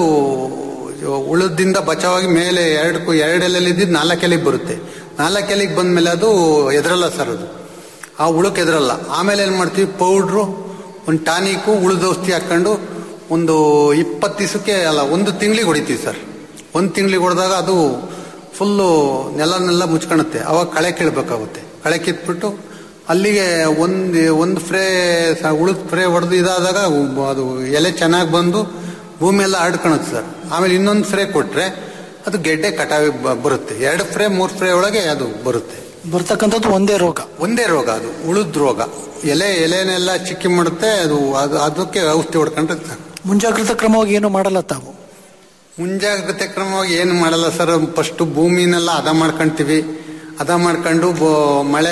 ಉಳದಿಂದ ಬಚಾವಾಗಿ ಮೇಲೆ ಎರಡು ಎರಡು ಎಲೆಲಿದ್ದು ನಾಲ್ಕು ಎಲೆಗೆ ಬರುತ್ತೆ ನಾಲ್ಕು ಎಲೆಗೆ ಬಂದ್ಮೇಲೆ ಅದು ಎದುರಲ್ಲ ಸರ್ ಅದು ಆ ಉಳುಕ್ ಎದುರಲ್ಲ ಆಮೇಲೆ ಏನು ಮಾಡ್ತೀವಿ ಪೌಡ್ರು ಒಂದು ಟಾನಿಕು ಉಳಿದ ಔಷಧಿ ಹಾಕೊಂಡು ಒಂದು ಇಪ್ಪತ್ತು ದಿವಸಕ್ಕೆ ಅಲ್ಲ ಒಂದು ತಿಂಗಳಿಗೆ ಹೊಡಿತೀವಿ ಸರ್ ಒಂದು ತಿಂಗಳಿಗೆ ಹೊಡೆದಾಗ ಅದು ಫುಲ್ಲು ನೆಲನೆಲ್ಲ ಮುಚ್ಕೊಳುತ್ತೆ ಅವಾಗ ಕಳೆ ಕೀಳ್ಬೇಕಾಗುತ್ತೆ ಕಳೆ ಕಿತ್ಬಿಟ್ಟು ಅಲ್ಲಿಗೆ ಒಂದು ಒಂದು ಫ್ರೇ ಉಳಿದ ಫ್ರೇ ಹೊಡೆದು ಇದಾದಾಗ ಅದು ಎಲೆ ಚೆನ್ನಾಗಿ ಬಂದು ಭೂಮಿ ಎಲ್ಲ ಹರಡ್ಕೊಳುತ್ತೆ ಸರ್ ಆಮೇಲೆ ಇನ್ನೊಂದು ಫ್ರೇ ಕೊಟ್ರೆ ಅದು ಗೆಡ್ಡೆ ಕಟಾವಿ ಬ- ಬರುತ್ತೆ ಎರಡು ಫ್ರೇ ಮೂರು ಫ್ರೇ ಒಳಗೆ ಅದು ಬರುತ್ತೆ ಬರ್ತಕ್ಕಂಥದ್ದು ಒಂದೇ ರೋಗ ಒಂದೇ ರೋಗ ಅದು ಉಳಿದ ರೋಗ ಎಲೆ ಎಲೆನೆಲ್ಲ ಚಿಕ್ಕಿ ಮಾಡುತ್ತೆ ಅದು ಅದು ಅದಕ್ಕೆ ಔಷಧಿ ಹೊಡ್ಕೊಂಡ್ರೆ ಸಾಕು. ಮುಂಜಾಗ್ರತಾ ಕ್ರಮವಾಗಿ ಏನು ಮಾಡಲ್ಲ ತಾವು ಮುಂಜಾಗ್ರತೆ ಕ್ರಮವಾಗಿ ಏನು ಮಾಡಲ್ಲ ಸರ್ ಫಸ್ಟ್ ಭೂಮಿನೆಲ್ಲ ಹದ ಮಾಡ್ಕೊಂತೀವಿ ಹದ ಮಾಡ್ಕೊಂಡು ಬೊ- ಮಳೆ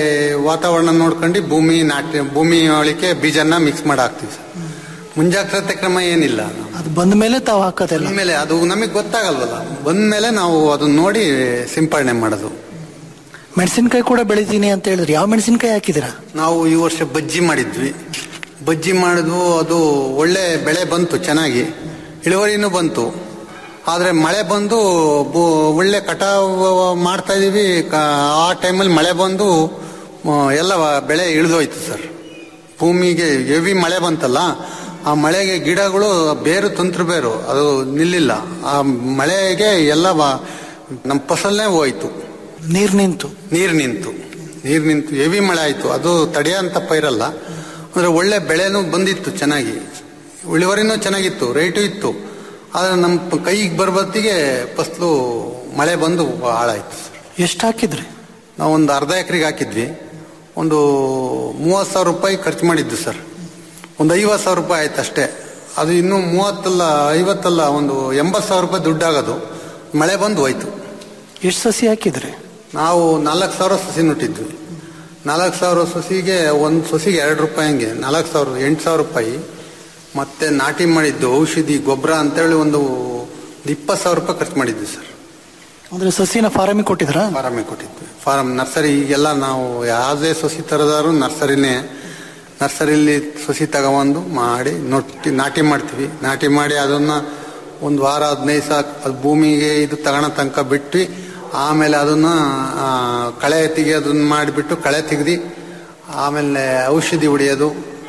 ವಾತಾವರಣ ನೋಡ್ಕೊಂಡು ಭೂಮಿ ನಾಟಿ ಭೂಮಿ ಒಳಗೆ ಬೀಜನ ಮಿಕ್ಸ್ ಮಾಡಿ ಹಾಕ್ತೀವಿ ಸರ್ ಮುಂಜಾಗ್ರತೆ ಕ್ರಮ ಏನಿಲ್ಲ ಅದು ಬಂದ ಮೇಲೆ ತಾವು ಹಾಕೋದಿಲ್ಲ ಬಂದ್ಮೇಲೆ ಅದು ನಮಗೆ ಗೊತ್ತಾಗಲ್ವಲ್ಲ ಬಂದ್ಮೇಲೆ ನಾವು ಅದನ್ನ ನೋಡಿ ಸಿಂಪಡಣೆ ಮಾಡೋದು ಮೆಣಸಿನಕಾಯಿ ಕೂಡ ಬೆಳಿತೀನಿ ಅಂತ ಹೇಳಿದ್ರಿ ಯಾವ ಮೆಣಸಿನಕಾಯಿ ಹಾಕಿದಿರಾ ನಾವು ಈ ವರ್ಷ ಬಜ್ಜಿ ಮಾಡಿದ್ವಿ ಬಜ್ಜಿ ಮಾಡಿದ್ವು ಅದು ಒಳ್ಳೆ ಬೆಳೆ ಬಂತು ಚೆನ್ನಾಗಿ ಇಳುವರಿನೂ ಬಂತು ಆದರೆ ಮಳೆ ಬಂದು ಬು- ಒಳ್ಳೆ ಕಟಾವು ಮಾಡ್ತಾ ಇದೀವಿ ಕ- ಆ ಟೈಮಲ್ಲಿ ಮಳೆ ಬಂದು ಮ, ಎಲ್ಲ ಬೆಳೆ ಇಳಿದೋಯ್ತು ಸರ್ ಭೂಮಿಗೆ ಹೆವಿ ಮಳೆ ಬಂತಲ್ಲ ಆ ಮಳೆಗೆ ಗಿಡಗಳು ಬೇರು ತಂತ್ರ ಬೇರು ಅದು ನಿಲ್ಲಿಲ್ಲ ಆ ಮಳೆಗೆ ಎಲ್ಲ ವ- ನಮ್ಮ ಫಸಲೇ ಹೋಯ್ತು ನೀರ್ ನಿಂತು ನೀರು ನಿಂತು ನೀರು ನಿಂತು ಹೆವಿ ಮಳೆ ಆಯ್ತು ಅದು ತಡೆಯಂತ ಪೈರಲ್ಲ ಅಂದ್ರೆ ಒಳ್ಳೆ ಬೆಳೆನೂ ಬಂದಿತ್ತು ಚೆನ್ನಾಗಿ ಇಳುವರಿನೂ ಚೆನ್ನಾಗಿತ್ತು ರೇಟು ಇತ್ತು ಆದ್ರೆ ನಮ್ಮ ಕೈಗೆ ಬರ್ಬತ್ತಿಗೆ ಫಸ್ಲು ಮಳೆ ಬಂದು ಹಾಳಾಯ್ತು ಎಷ್ಟು ಹಾಕಿದ್ರಿ ನಾವು ಒಂದು ಅರ್ಧ ಎಕರೆಗೆ ಹಾಕಿದ್ವಿ ಒಂದು ಮೂವತ್ತು ಸಾವಿರ ರೂಪಾಯಿ ಖರ್ಚು ಮಾಡಿದ್ದು ಸರ್ ಒಂದು ಐವತ್ತು ಸಾವಿರ ರೂಪಾಯಿ ಆಯ್ತು ಅಷ್ಟೇ ಅದು ಇನ್ನೂ ಮೂವತ್ತಲ್ಲ ಐವತ್ತಲ್ಲ ಒಂದು ಎಂಬತ್ತು ಸಾವಿರ ರೂಪಾಯಿ ದುಡ್ಡಾಗೋದು ಮಳೆ ಬಂದು ಹೋಯ್ತು ಎಷ್ಟು ಸಸಿ ಹಾಕಿದ್ರಿ ನಾವು ನಾಲ್ಕು ಸಾವಿರ ಸಸಿ ನೆಟ್ಟಿದ್ವಿ ನಾಲ್ಕು ಸಾವಿರ ಸಸಿಗೆ ಒಂದು ಸಸಿಗೆ ಎರಡು ರೂಪಾಯಿ ಹಂಗೆ ನಾಲ್ಕು ಸಾವಿರ ಎಂಟು ಸಾವಿರ ರೂಪಾಯಿ ಮತ್ತೆ ನಾಟಿ ಮಾಡಿದ್ದು ಔಷಧಿ ಗೊಬ್ಬರ ಅಂತೇಳಿ ಒಂದು ಇಪ್ಪತ್ತು ಸಾವಿರ ರೂಪಾಯಿ ಖರ್ಚು ಮಾಡಿದ್ವಿ ಸರ್ ಅಂದ್ರೆ ಸಸಿನ ಫಾರಮಿಗೆ ಕೊಟ್ಟಿದ್ರಾ ಫಾರಮೇ ಕೊಟ್ಟಿದ್ವಿ ಫಾರಂ ನರ್ಸರಿ ಈಗೆಲ್ಲ ನಾವು ಯಾವುದೇ ಸಸಿ ತರದಾರು ನರ್ಸರಿನೇ ನರ್ಸರಿಲಿ ಸಸಿ ತಗೊಂಬಂದು ಮಾಡಿ ನೊಟ್ಟಿ ನಾಟಿ ಮಾಡ್ತೀವಿ ನಾಟಿ ಮಾಡಿ ಅದನ್ನ ಒಂದು ವಾರ ಹದಿನೈದು ಸಾಕು ಅದು ಭೂಮಿಗೆ ಇದು ತಗೋಣ ತನಕ ಬಿಟ್ಟು ಆಮೇಲೆ ಅದನ್ನ ಆ, ಕಳೆ ತೆಗಿಯೋದನ್ನ ಮಾಡಿಬಿಟ್ಟು ಕಳೆ ತೆಗ್ದು ಆಮೇಲೆ ಔಷಧಿ ಹೊಡಿಯೋದು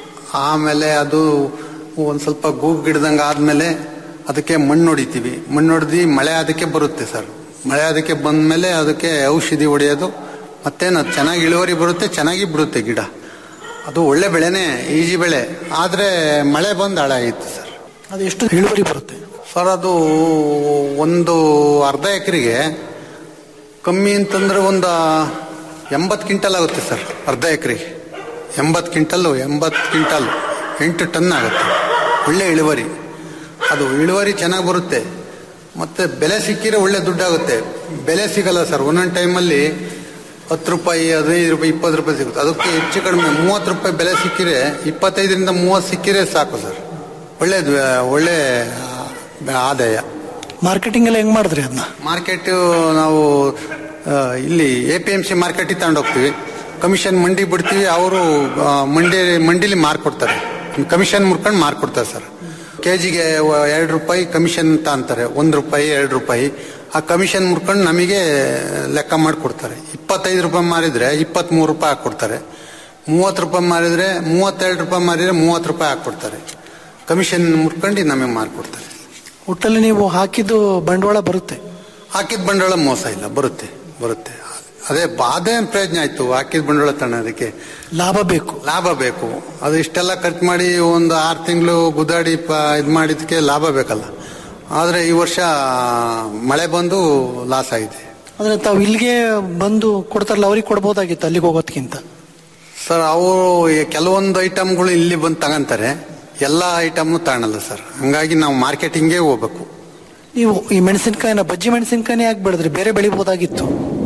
ಆಮೇಲೆ ಅದು ಒಂದು ಸ್ವಲ್ಪ ಗೂಗು ಗಿಡದಂಗೆ ಆದಮೇಲೆ ಅದಕ್ಕೆ ಮಣ್ಣು ಹೊಡಿತೀವಿ ಮಣ್ಣು ಹೊಡೆದು ಮಳೆ ಅದಕ್ಕೆ ಬರುತ್ತೆ ಸರ್ ಮಳೆ ಅದಕ್ಕೆ ಬಂದಮೇಲೆ ಅದಕ್ಕೆ ಔಷಧಿ ಹೊಡೆಯೋದು ಮತ್ತೇನು ಅದು ಚೆನ್ನಾಗಿ ಇಳುವರಿ ಬರುತ್ತೆ ಚೆನ್ನಾಗಿ ಬಿಡುತ್ತೆ ಗಿಡ ಅದು ಒಳ್ಳೆ ಬೆಳೆನೇ ಈಜಿ ಬೆಳೆ ಆದರೆ ಮಳೆ ಬಂದು ಹಾಳಾಗಿತ್ತು ಸರ್ ಅದು ಎಷ್ಟು ಇಳುವರಿ ಬರುತ್ತೆ ಸರ್ ಅದು ಒಂದು ಅರ್ಧ ಎಕರೆಗೆ ಕಮ್ಮಿ ಅಂತಂದ್ರೆ ಒಂದು ಎಂಬತ್ತು ಕ್ವಿಂಟಲ್ ಆಗುತ್ತೆ ಸರ್ ಅರ್ಧ ಎಕರೆಗೆ ಎಂಬತ್ತು ಕ್ವಿಂಟಲ್ಲು ಎಂಬತ್ತು ಕ್ವಿಂಟಲ್ ಎಂಟು ಟನ್ ಆಗುತ್ತೆ ಒಳ್ಳೆ ಇಳುವರಿ ಅದು ಇಳುವರಿ ಚೆನ್ನಾಗಿ ಬರುತ್ತೆ ಮತ್ತೆ ಬೆಲೆ ಸಿಕ್ಕಿದ್ರೆ ಒಳ್ಳೆ ದುಡ್ಡಾಗುತ್ತೆ ಬೆಲೆ ಸಿಗಲ್ಲ ಸರ್ ಒಂದೊಂದು ಟೈಮಲ್ಲಿ ಹತ್ತು ರೂಪಾಯಿ ಹದಿನೈದು ರೂಪಾಯಿ ಇಪ್ಪತ್ತು ರೂಪಾಯಿ ಸಿಗುತ್ತೆ ಅದಕ್ಕೆ ಹೆಚ್ಚು ಕಡಿಮೆ ಮೂವತ್ತು ರೂಪಾಯಿ ಬೆಲೆ ಸಿಕ್ಕಿದ್ರೆ ಇಪ್ಪತ್ತೈದರಿಂದ ಮೂವತ್ತು ಸಿಕ್ಕಿದ್ರೆ ಸಾಕು ಸರ್ ಒಳ್ಳೆ ಒಳ್ಳೆ ಆ, ಆದಾಯ ಮಾರ್ಕೆಟಿಂಗ್ ಎಲ್ಲ ಹೆಂಗ್ ಮಾಡಿದ್ರಿ ಅದನ್ನ ಮಾರ್ಕೆಟ್ ನಾವು ಆ, ಇಲ್ಲಿ ಎ ಪಿ ಎಂ ಸಿ ಮಾರ್ಕೆಟಿಗೆ ತಗೊಂಡೋಗ್ತೀವಿ ಕಮಿಷನ್ ಮಂಡಿ ಬಿಡ್ತೀವಿ ಅವರು ಮಂಡಿ ಮಂಡಿಲಿ ಮಾರ್ಕೊಡ್ತಾರೆ ಕಮಿಷನ್ ಮುರ್ಕೊಂಡು ಮಾರ್ಕೊಡ್ತಾರೆ ಸರ್ ಕೆ ಜಿಗೆ ಎರಡು ರೂಪಾಯಿ ಕಮಿಷನ್ ಅಂತ ಅಂತಾರೆ ಒಂದು ರೂಪಾಯಿ ಎರಡು ರೂಪಾಯಿ ಆ ಕಮಿಷನ್ ಮುರ್ಕೊಂಡು ನಮಗೆ ಲೆಕ್ಕ ಮಾಡಿಕೊಡ್ತಾರೆ ಇಪ್ಪತ್ತೈದು ರೂಪಾಯಿ ಮಾರಿದ್ರೆ ಇಪ್ಪತ್ತ್ಮೂರು ರೂಪಾಯಿ ಹಾಕ್ಕೊಡ್ತಾರೆ ಮೂವತ್ತು ರೂಪಾಯಿ ಮಾರಿದ್ರೆ ಮೂವತ್ತೆರಡು ರೂಪಾಯಿ ಮಾರಿದ್ರೆ ಮೂವತ್ತು ರೂಪಾಯಿ ಹಾಕ್ಕೊಡ್ತಾರೆ ಕಮಿಷನ್ ಮುರ್ಕೊಂಡು ನಮಗೆ ಮಾರ್ಕೊಡ್ತಾರೆ ಒಟ್ಟಲ್ಲಿ ನೀವು ಹಾಕಿದ್ದು ಬಂಡವಾಳ ಬರುತ್ತೆ ಹಾಕಿದ ಬಂಡವಾಳ ಮೋಸ ಇಲ್ಲ ಬರುತ್ತೆ ಬರುತ್ತೆ ಅದೇ ಅದೇ ಪ್ರಯೋಜನ ಆಯ್ತು ಹಾಕಿದ ಬಂಡವಾಳ ತಗೊಳೋದಕ್ಕೆ ಲಾಭ ಬೇಕು ಲಾಭ ಬೇಕು ಅದು ಇಷ್ಟೆಲ್ಲ ಖರ್ಚು ಮಾಡಿ ಒಂದು ಆರು ತಿಂಗಳು ಗುದ್ದಾಡಿ ಪ ಇದು ಮಾಡಿದಕ್ಕೆ ಲಾಭ ಬೇಕಲ್ಲ ಆದರೆ ಈ ವರ್ಷ ಮಳೆ ಬಂದು ಲಾಸ್ ಆಗಿದೆ ಅಂದ್ರೆ ತಾವು ಇಲ್ಲಿಗೆ ಬಂದು ಕೊಡ್ತಾರಲ್ಲ ಅವ್ರಿಗೆ ಕೊಡ್ಬೋದಾಗಿತ್ತು ಅಲ್ಲಿಗೆ ಹೋಗೋದ್ಕಿಂತ ಸರ್ ಅವರು ಕೆಲವೊಂದು ಐಟಮ್ಗಳು ಇಲ್ಲಿ ಬಂದು ತಗೊಂತಾರೆ ಎಲ್ಲ ಐಟಮ್ನು ತಗೊಳಲ್ಲ ಸರ್ ಹಂಗಾಗಿ ನಾವು ಮಾರ್ಕೆಟಿಂಗೇ ಹೋಗ್ಬೇಕು ನೀವು ಈ ಮೆಣಸಿನಕಾಯಿನ ಬಜ್ಜಿ ಮೆಣಸಿನಕಾಯಿನೇ ಯಾಕೆ ಬೆಳೆದ್ರಿ ಬೇರೆ ಬೆಳಿಬೋದಾಗಿತ್ತು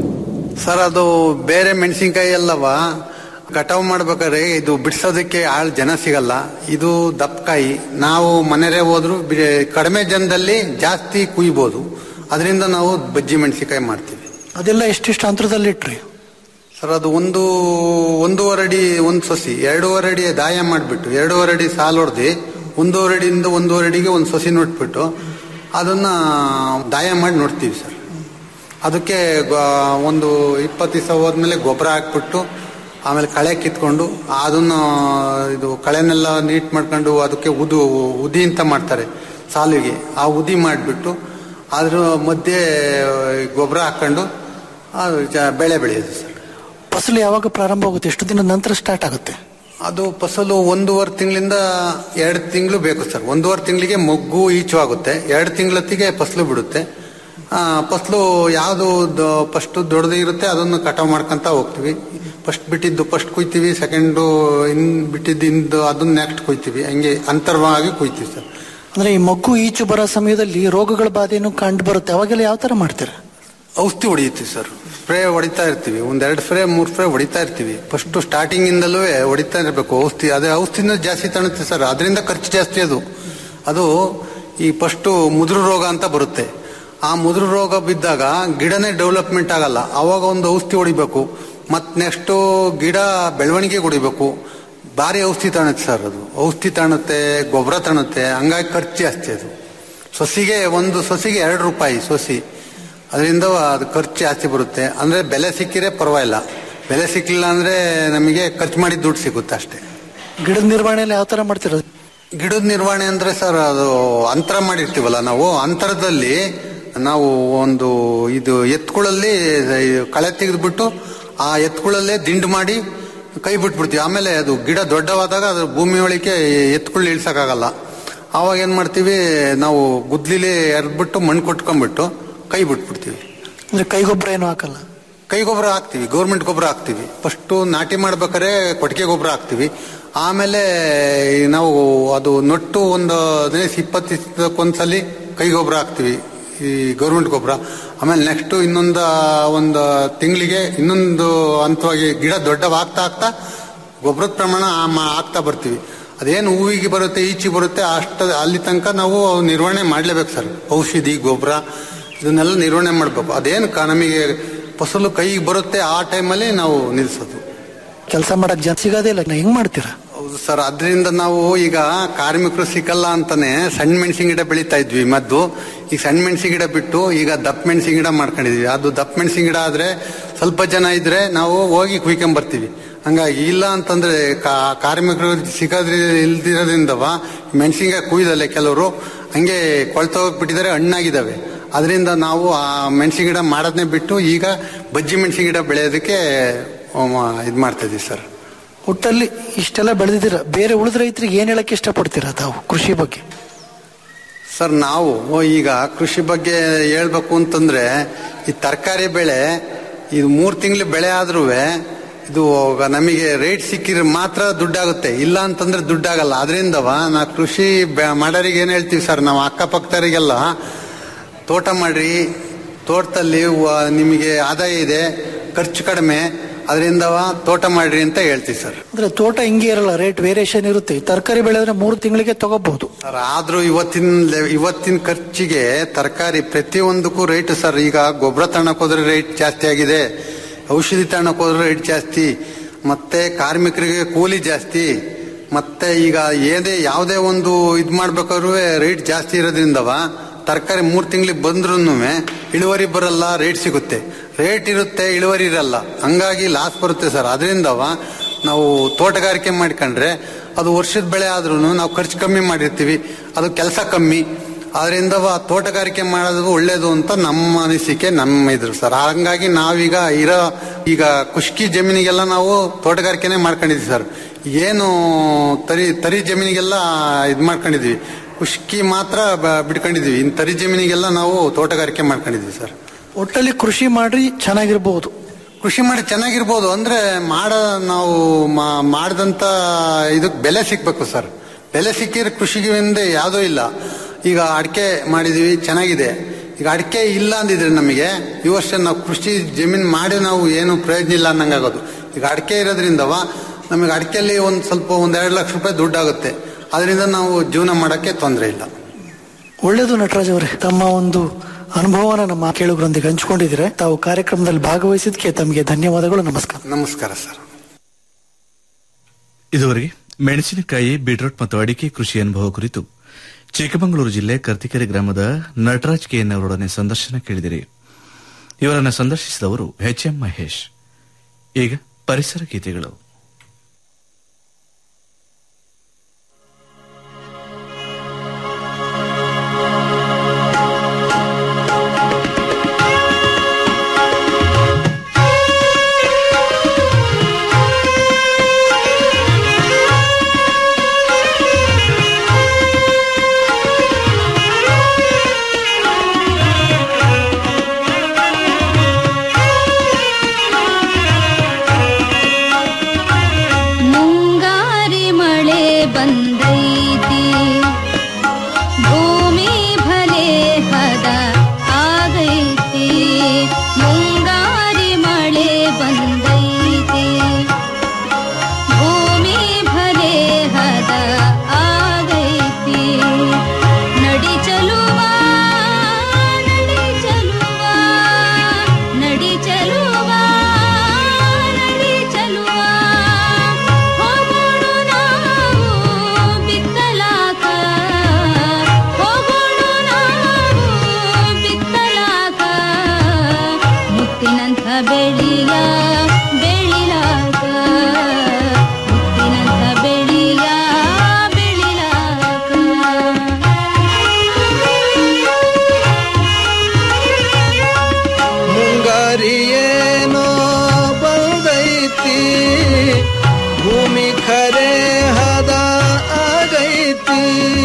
ಸರ್ ಅದು ಬೇರೆ ಮೆಣಸಿನ್ಕಾಯಿ ಎಲ್ಲವ ಕಟಾವು ಮಾಡ್ಬೇಕಾದ್ರೆ ಇದು ಬಿಡಿಸೋದಕ್ಕೆ ಆಳ್ ಜನ ಸಿಗಲ್ಲ ಇದು ದಪ್ಪಕಾಯಿ ನಾವು ಮನೆಯಲ್ಲೇ ಹೋದ್ರು ಬಿ- ಕಡಿಮೆ ಜನದಲ್ಲಿ ಜಾಸ್ತಿ ಕುಯ್ಬೋದು ಅದರಿಂದ ನಾವು ಬಜ್ಜಿ ಮೆಣಸಿನ್ಕಾಯಿ ಮಾಡ್ತೀವಿ ಅದೆಲ್ಲ ಎಷ್ಟೆಷ್ಟು ಅಂತರದಲ್ಲಿ ಇಟ್ರಿ ಸರ್ ಅದು ಒಂದು ಒಂದೂವರೆ ಅಡಿ ಒಂದು ಸಸಿ ಎರಡೂವರೆ ಅಡಿ ದಾಯ ಮಾಡಿಬಿಟ್ಟು ಎರಡೂವರೆ ಅಡಿ ಸಾಲು ಹೊಡೆದು ಒಂದೂವರೆ ಅಡಿಯಿಂದ ಒಂದೂವರೆ ಅಡಿಗೆ ಒಂದು ಸಸಿ ನೋಟ್ಬಿಟ್ಟು ಅದನ್ನ ದಾಯ ಮಾಡಿ ನೋಡ್ತೀವಿ ಸರ್ ಅದಕ್ಕೆ ಗೊ- ಒಂದು ಇಪ್ಪತ್ತು ದಿವಸ ಹೋದ್ಮೇಲೆ ಗೊಬ್ಬರ ಹಾಕ್ಬಿಟ್ಟು ಆಮೇಲೆ ಕಳೆ ಕಿತ್ಕೊಂಡು ಅದನ್ನ ಇದು ಕಳೆನೆಲ್ಲ ನೀಟ್ ಮಾಡ್ಕೊಂಡು ಅದಕ್ಕೆ ಉದು ಉದಿ ಅಂತ ಮಾಡ್ತಾರೆ ಸಾಲಿಗೆ ಆ ಉದಿ ಮಾಡಿಬಿಟ್ಟು ಅದ್ರ ಮಧ್ಯೆ ಗೊಬ್ಬರ ಹಾಕೊಂಡು ಅದು ಜ- ಬೆಳೆ ಬೆಳೆಯೋದು ಸರ್ ಫಸಲು ಯಾವಾಗ ಪ್ರಾರಂಭ ಆಗುತ್ತೆ ಎಷ್ಟು ದಿನದ ನಂತರ ಸ್ಟಾರ್ಟ್ ಆಗುತ್ತೆ ಅದು ಫಸಲು ಒಂದೂವರೆ ತಿಂಗಳಿಂದ ಎರಡು ತಿಂಗಳು ಬೇಕು ಸರ್ ಒಂದೂವರೆ ತಿಂಗಳಿಗೆ ಮೊಗ್ಗು ಈಚು ಆಗುತ್ತೆ ಎರಡು ತಿಂಗಳೊತ್ತಿಗೆ ಫಸಲು ಬಿಡುತ್ತೆ ಆ, ಫಸಲು ಯಾವುದು ಫಸ್ಟ್ ದೊಡ್ಡದು ಇರುತ್ತೆ ಅದನ್ನು ಕಟಾವು ಮಾಡ್ಕೊಂತ ಹೋಗ್ತೀವಿ ಫಸ್ಟ್ ಬಿಟ್ಟಿದ್ದು ಫಸ್ಟ್ ಕುಯ್ತೀವಿ ಸೆಕೆಂಡು ಇನ್ ಬಿಟ್ಟಿದ್ದು ಇಂದು ಅದನ್ನ ನೆಕ್ಸ್ಟ್ ಕುಯ್ತೀವಿ ಹಂಗೆ ಅಂತರ್ವಾಗಿ ಕುಯ್ತೀವಿ ಸರ್ ಅಂದ್ರೆ ಈ ಮಗ್ಗು ಈಚು ಬರೋ ಸಮಯದಲ್ಲಿ ರೋಗಗಳ ಬಾಧೆಯನ್ನು ಕಂಡು ಬರುತ್ತೆ ಅವಾಗೆಲ್ಲ ಯಾವ ತರ ಮಾಡ್ತೀರಾ ಔಷಧಿ ಹೊಡಿತೀವಿ ಸರ್ ಸ್ಪ್ರೇ ಹೊಡಿತಾ ಇರ್ತೀವಿ ಒಂದೆರಡು ಸ್ಪ್ರೇ ಮೂರು ಸ್ಪ್ರೇ ಹೊಡಿತಾ ಇರ್ತೀವಿ ಫಸ್ಟ್ ಸ್ಟಾರ್ಟಿಂಗ್ ಇಂದಲೂ ಹೊಡಿತಾ ಇರಬೇಕು ಔಷಧಿ ಅದೇ ಔಷಧಿನ ಜಾಸ್ತಿ ತಣುತ್ತೆ ಸರ್ ಅದರಿಂದ ಖರ್ಚು ಜಾಸ್ತಿ ಅದು ಅದು ಈ ಫಸ್ಟ್ ಮುದುರು ರೋಗ ಅಂತ ಬರುತ್ತೆ ಆ ಮುದುರು ರೋಗ ಬಿದ್ದಾಗ ಗಿಡನೇ ಡೆವಲಪ್ಮೆಂಟ್ ಆಗಲ್ಲ ಅವಾಗ ಒಂದು ಔಷಧಿ ಹೊಡಿಬೇಕು ಮತ್ ನೆಕ್ಸ್ಟ್ ಗಿಡ ಬೆಳವಣಿಗೆ ಹೊಡಿಬೇಕು ಭಾರಿ ಔಷಧಿ ತಾಣುತ್ತೆ ಸರ್ ಅದು ಔಷಧಿ ತಾಣುತ್ತೆ ಗೊಬ್ಬರ ತಾಣುತ್ತೆ ಹಂಗಾಗಿ ಖರ್ಚು ಜಾಸ್ತಿ ಅದು ಸೊಸಿಗೆ ಒಂದು ಸೊಸಿಗೆ ಎರಡು ರೂಪಾಯಿ ಸೊಸಿ ಅದರಿಂದ ಅದು ಖರ್ಚು ಜಾಸ್ತಿ ಬರುತ್ತೆ ಅಂದ್ರೆ ಬೆಲೆ ಸಿಕ್ಕಿದ್ರೆ ಪರವಾಗಿಲ್ಲ ಬೆಲೆ ಸಿಕ್ಲಿಲ್ಲ ಅಂದ್ರೆ ನಮಗೆ ಖರ್ಚು ಮಾಡಿದ ದುಡ್ಡು ಸಿಗುತ್ತೆ ಅಷ್ಟೇ ಗಿಡದ ನಿರ್ವಹಣೆಯಲ್ಲಿ ಯಾವ ತರ ಮಾಡ್ತೀರಾ ಗಿಡದ ನಿರ್ವಹಣೆ ಅಂದ್ರೆ ಸರ್ ಅದು ಅಂತರ ಮಾಡಿರ್ತೀವಲ್ಲ ನಾವು ಅಂತರದಲ್ಲಿ ನಾವು ಒಂದು ಇದು ಎತ್ತುಗಳಲ್ಲಿ ಕಳೆ ತೆಗೆದ್ಬಿಟ್ಟು ಆ ಎತ್ತುಗಳಲ್ಲೇ ದಿಂಡು ಮಾಡಿ ಕೈ ಬಿಟ್ಬಿಡ್ತೀವಿ ಆಮೇಲೆ ಅದು ಗಿಡ ದೊಡ್ಡವಾದಾಗ ಅದು ಭೂಮಿ ಒಳಗೆ ಎತ್ತುಗಳು ಇಳ್ಸಕ್ಕಾಗಲ್ಲ ಆವಾಗ ಏನ್ ಮಾಡ್ತೀವಿ ನಾವು ಗುದ್ಲಿಲಿ ಎರ್ದ್ಬಿಟ್ಟು ಮಣ್ಣು ಕೊಟ್ಕೊಂಡ್ಬಿಟ್ಟು ಕೈ ಬಿಟ್ಬಿಡ್ತೀವಿ ಅಂದ್ರೆ ಕೈ ಗೊಬ್ಬರ ಏನು ಹಾಕಲ್ಲ ಕೈ ಗೊಬ್ಬರ ಹಾಕ್ತಿವಿ ಗೌರ್ಮೆಂಟ್ ಗೊಬ್ಬರ ಹಾಕ್ತಿವಿ ಫಸ್ಟ್ ನಾಟಿ ಮಾಡ್ಬೇಕಾದ್ರೆ ಕೊಟ್ಟಿಗೆ ಗೊಬ್ಬರ ಹಾಕ್ತಿವಿ ಆಮೇಲೆ ಈ ನಾವು ಅದು ನೊಟ್ಟು ಒಂದು ಹದಿನೈದು ಇಪ್ಪತ್ತು ದಿವಸಕ್ಕೊಂದ್ಸಲಿ ಕೈ ಗೊಬ್ಬರ ಹಾಕ್ತಿವಿ ಈ ಗೌರ್ಮೆಂಟ್ ಗೊಬ್ಬರ ಆಮೇಲೆ ನೆಕ್ಸ್ಟ್ ಇನ್ನೊಂದು ಒಂದು ತಿಂಗಳಿಗೆ ಇನ್ನೊಂದು ಹಂತವಾಗಿ ಗಿಡ ದೊಡ್ಡವಾಗ್ತಾ ಆಗ್ತಾ ಗೊಬ್ಬರದ ಪ್ರಮಾಣ ಆ- ಮಾ- ಆಗ್ತಾ ಬರ್ತೀವಿ ಅದೇನು ಹೂವಿಗೆ ಬರುತ್ತೆ ಈಚಿ ಬರುತ್ತೆ ಅಷ್ಟ ಅಲ್ಲಿ ತನಕ ನಾವು ನಿರ್ವಹಣೆ ಮಾಡ್ಲೇಬೇಕು ಸರ್ ಔಷಧಿ ಗೊಬ್ಬರ ಇದನ್ನೆಲ್ಲ ನಿರ್ವಹಣೆ ಮಾಡಬೇಕು ಅದೇನು ಕ- ನಮಗೆ ಫಸಲು ಕೈಗೆ ಬರುತ್ತೆ ಆ ಟೈಮಲ್ಲಿ ನಾವು ನಿಲ್ಲಿಸೋದು ಕೆಲಸ ಮಾಡಕ್ ಜನ ಸಿಗೋದೇ ಇಲ್ಲ ಹೆಂಗ್ ಮಾಡ್ತೀರಾ ಹೌದು ಸರ್ ಅದರಿಂದ ನಾವು ಈಗ ಕಾರ್ಮಿಕರು ಸಿಕ್ಕಲ್ಲ ಅಂತಾನೆ ಸಣ್ಣ ಮೆಣಸಿನ ಗಿಡ ಬೆಳೀತಾ ಇದ್ವಿ ಮದ್ದು ಈಗ ಸಣ್ಣ ಮೆಣಸಿನ ಗಿಡ ಬಿಟ್ಟು ಈಗ ದಪ್ಪ ಮೆಣಸಿನ ಗಿಡ ಮಾಡ್ಕೊಂಡಿದ್ವಿ ಅದು ದಪ್ಪ ಮೆಣಸಿನ ಗಿಡ ಆದ್ರೆ ಸ್ವಲ್ಪ ಜನ ಇದ್ರೆ ನಾವು ಹೋಗಿ ಕುಯ್ಕೊಂಡ್ ಬರ್ತೀವಿ ಹಂಗಾಗಿ ಇಲ್ಲ ಅಂತಂದ್ರೆ ಕಾ- ಕಾರ್ಮಿಕರು ಸಿಗೋದ್ರಿ ಇಲ್ದಿರೋದ್ರಿಂದವ ಮೆಣಸಿನ್ಕಾಯಿ ಕುಯ್ದಲ್ಲೇ ಕೆಲವರು ಹಂಗೆ ಕೊಳ್ತೋಗ್ಬಿಟ್ಟಿದ್ದಾರೆ ಹಣ್ಣಾಗಿದ್ದಾವೆ ಅದರಿಂದ ನಾವು ಆ ಮೆಣಸಿನ ಗಿಡ ಮಾಡೋದನ್ನೇ ಬಿಟ್ಟು ಈಗ ಬಜ್ಜಿ ಮೆಣಸಿನ ಗಿಡ ಬೆಳೆಯೋದಕ್ಕೆ ಇದು ಮಾಡ್ತಾ ಇದೀವಿ ಸರ್ ಒಟ್ಟಲ್ಲಿ ಇಷ್ಟೆಲ್ಲ ಬೆಳೆದಿದ್ದೀರಾ ಬೇರೆ ಉಳಿದ ರೈತರಿಗೆ ಏನ್ ಹೇಳಕ್ ಇಷ್ಟಪಡ್ತೀರಾ ತಾವು ಕೃಷಿ ಬಗ್ಗೆ ಸರ್ ನಾವು ಈಗ ಕೃಷಿ ಬಗ್ಗೆ ಹೇಳ್ಬೇಕು ಅಂತಂದ್ರೆ ಈ ತರಕಾರಿ ಬೆಳೆ ಇದು ಮೂರ್ ತಿಂಗಳು ಬೆಳೆ ಆದ್ರೂ ಇದು ನಮಗೆ ರೇಟ್ ಸಿಕ್ಕಿದ್ರೆ ಮಾತ್ರ ದುಡ್ಡಾಗುತ್ತೆ ಇಲ್ಲ ಅಂತಂದ್ರೆ ದುಡ್ಡಾಗಲ್ಲ ಅದರಿಂದವ ನಾ ಕೃಷಿ ಬೆ- ಮಾಡೋರಿಗೆ ಏನ್ ಹೇಳ್ತೀವಿ ಸರ್ ನಾವು ಅಕ್ಕಪಕ್ಕದವರಿಗೆಲ್ಲ ತೋಟ ಮಾಡ್ರಿ ತೋಟದಲ್ಲಿ ವ- ನಿಮಗೆ ಆದಾಯ ಇದೆ ಖರ್ಚು ಕಡಿಮೆ ಅದರಿಂದವ ತೋಟ ಮಾಡ್ರಿ ಅಂತ ಹೇಳ್ತೀವಿ ಸರ್ ಅಂದ್ರೆ ತೋಟ ಹಿಂಗೆ ಇರಲ್ಲ ರೇಟ್ ವೇರಿಯೇಷನ್ ಇರುತ್ತೆ ತರಕಾರಿ ಬೆಳೆದ್ರೆ ಮೂರು ತಿಂಗಳಿಗೆ ತಗೋಬಹುದು ಸರ್ ಆದ್ರೂ ಇವತ್ತಿನ ಲೆ- ಇವತ್ತಿನ ಖರ್ಚಿಗೆ ತರಕಾರಿ ಪ್ರತಿಯೊಂದಕ್ಕೂ ರೇಟ್ ಸರ್ ಈಗ ಗೊಬ್ಬರ ತಗೊಳಕ್ ಹೋದ್ರೆ ರೇಟ್ ಜಾಸ್ತಿ ಆಗಿದೆ ಔಷಧಿ ತಗೊಳಕ್ ಹೋದ್ರೆ ರೇಟ್ ಜಾಸ್ತಿ ಮತ್ತೆ ಕಾರ್ಮಿಕರಿಗೆ ಕೂಲಿ ಜಾಸ್ತಿ ಮತ್ತೆ ಈಗ ಏನೇ ಯಾವುದೇ ಒಂದು ಇದ್ ಮಾಡ್ಬೇಕಾದ್ರೂ ರೇಟ್ ಜಾಸ್ತಿ ಇರೋದ್ರಿಂದವ ತರಕಾರಿ ಮೂರ್ ತಿಂಗಳಿಗೆ ಬಂದ್ರೂ ಇಳುವರಿ ಬರಲ್ಲ ರೇಟ್ ಸಿಗುತ್ತೆ ರೇಟ್ ಇರುತ್ತೆ ಇಳುವರಿ ಇರಲ್ಲ ಹಂಗಾಗಿ ಲಾಸ್ ಬರುತ್ತೆ ಸರ್ ಅದರಿಂದವ ನಾವು ತೋಟಗಾರಿಕೆ ಮಾಡ್ಕೊಂಡ್ರೆ ಅದು ವರ್ಷದ ಬೆಳೆ ಆದ್ರೂ ನಾವು ಖರ್ಚು ಕಮ್ಮಿ ಮಾಡಿರ್ತೀವಿ ಅದು ಕೆಲಸ ಕಮ್ಮಿ ಅದರಿಂದ ತೋಟಗಾರಿಕೆ ಮಾಡೋದು ಒಳ್ಳೇದು ಅಂತ ನಮ್ಮ ಅನಿಸಿಕೆ ನಮ್ಮ ಇದ್ರು ಸರ್ ಹಂಗಾಗಿ ನಾವೀಗ ಇರೋ ಈಗ ಖುಷ್ಕಿ ಜಮೀನಿಗೆಲ್ಲ ನಾವು ತೋಟಗಾರಿಕೆನೆ ಮಾಡ್ಕೊಂಡಿದ್ವಿ ಸರ್ ಏನು ತರಿ ತರಿ ಜಮೀನಿಗೆಲ್ಲ ಇದು ಮಾಡ್ಕೊಂಡಿದ್ವಿ ಖುಷ್ಕಿ ಮಾತ್ರ ಬ- ಬಿಡ್ಕೊಂಡಿದ್ವಿ ಇನ್ ತರಿ ಜಮೀನಿಗೆಲ್ಲ ನಾವು ತೋಟಗಾರಿಕೆ ಮಾಡ್ಕೊಂಡಿದ್ವಿ ಸರ್ ಒಟ್ಟಲ್ಲಿ ಕೃಷಿ ಮಾಡ್ರಿ ಚೆನ್ನಾಗಿರ್ಬಹುದು ಕೃಷಿ ಮಾಡಿ ಚೆನ್ನಾಗಿರ್ಬೋದು ಅಂದ್ರೆ ಮಾಡ ನಾವು ಮಾ- ಮಾಡಿದಂತ ಇದಕ್ ಬೆಲೆ ಸಿಕ್ಬೇಕು ಸರ್ ಬೆಲೆ ಸಿಕ್ಕಿದ್ರೆ ಕೃಷಿಗೆ ಹಿಂದೆ ಯಾವುದೂ ಇಲ್ಲ ಈಗ ಅಡಿಕೆ ಮಾಡಿದೀವಿ ಚೆನ್ನಾಗಿದೆ ಈಗ ಅಡಿಕೆ ಇಲ್ಲ ಅಂದಿದ್ರೆ ನಮಗೆ ಈ ವರ್ಷ ನಾವು ಕೃಷಿ ಜಮೀನು ಮಾಡಿ ನಾವು ಏನು ಪ್ರಯೋಜನ ಇಲ್ಲ ಅನ್ನಂಗಾಗೋದು ಈಗ ಅಡಿಕೆ ಇರೋದ್ರಿಂದವ ನಮಗೆ ಅಡಿಕೆಯಲ್ಲಿ ಒಂದು ಸ್ವಲ್ಪ ಒಂದ್ ಎರಡು ಲಕ್ಷ ರೂಪಾಯಿ ದುಡ್ಡಾಗುತ್ತೆ ಅದರಿಂದ ನಾವು ಜೀವನ ಮಾಡೋಕ್ಕೆ ತೊಂದರೆ ಇಲ್ಲ ಒಳ್ಳೆಯದು ನಟರಾಜ್ ಅವರೇ ತಮ್ಮ ಒಂದು ಅನುಭವನ ನಮ್ಮ ಕೇಳುಗರೊಂದಿಗೆ ಹಂಚಿಕೊಂಡಿದ್ದೀರಾ ತಾವು ಕಾರ್ಯಕ್ರಮದಲ್ಲಿ ಭಾಗವಹಿಸಿದ್ದಕ್ಕೆ ತಮಗೆ ಧನ್ಯವಾದಗಳು ನಮಸ್ಕಾರ ನಮಸ್ಕಾರ ಸರ್ ಇದುವರೆಗೆ ಮೆಣಸಿನಕಾಯಿ ಬೀಟ್ರೂಟ್ ಮತ್ತು ಅಡಿಕೆ ಕೃಷಿ ಅನುಭವ ಕುರಿತು ಚಿಕ್ಕಮಗಳೂರು ಜಿಲ್ಲೆ ಕರ್ತಿಕೆರೆ ಗ್ರಾಮದ ನಟರಾಜ್ ಕೆ ಅವರೊಡನೆ ಸಂದರ್ಶನ ಕೇಳಿದಿರಿ ಇವರನ್ನು ಸಂದರ್ಶಿಸಿದವರು ಎಚ್ ಎಂ ಮಹೇಶ್ ಈಗ ಪರಿಸರ ಗೀತೆಗಳು ಮುಂಗಾರಿ ಮಳೆ ಬಂದೈತಿ ಭೂಮಿ ಭಲೆ ಹದ ಆಗೈತಿ ಮುಂಗಾರಿ ಮಳೆ ಬಂದೈತಿ ಭೂಮಿ ಭಲೆ ಹದ ಆಗೈತಿ ನಡಿ ಚಲುವ ನಡಿ ಚಲುವ ನಡಿ ಚಲುವ ನಡಿ ಚಲುವ ಹೋಗೋಣ ನಾವು ಬಿತ್ತಲಾಕ ಹೋಗೋಣ ನಾವು ಬಿತ್ತಲಾಕ ಮುತ್ತಿನಂಥ ಬೆಳಿಯ ಬೆಳಿಲಾಕ ಮುತ್ತಿನಂಥ ಬೆಳಿಯ ಬೆಳಿಲಾಕ ಮುಂಗಾರಿಯೇನೋ ಬಂದೈತಿ ಭೂಮಿ ಖರೆ ಹದ ಆಗೈತಿ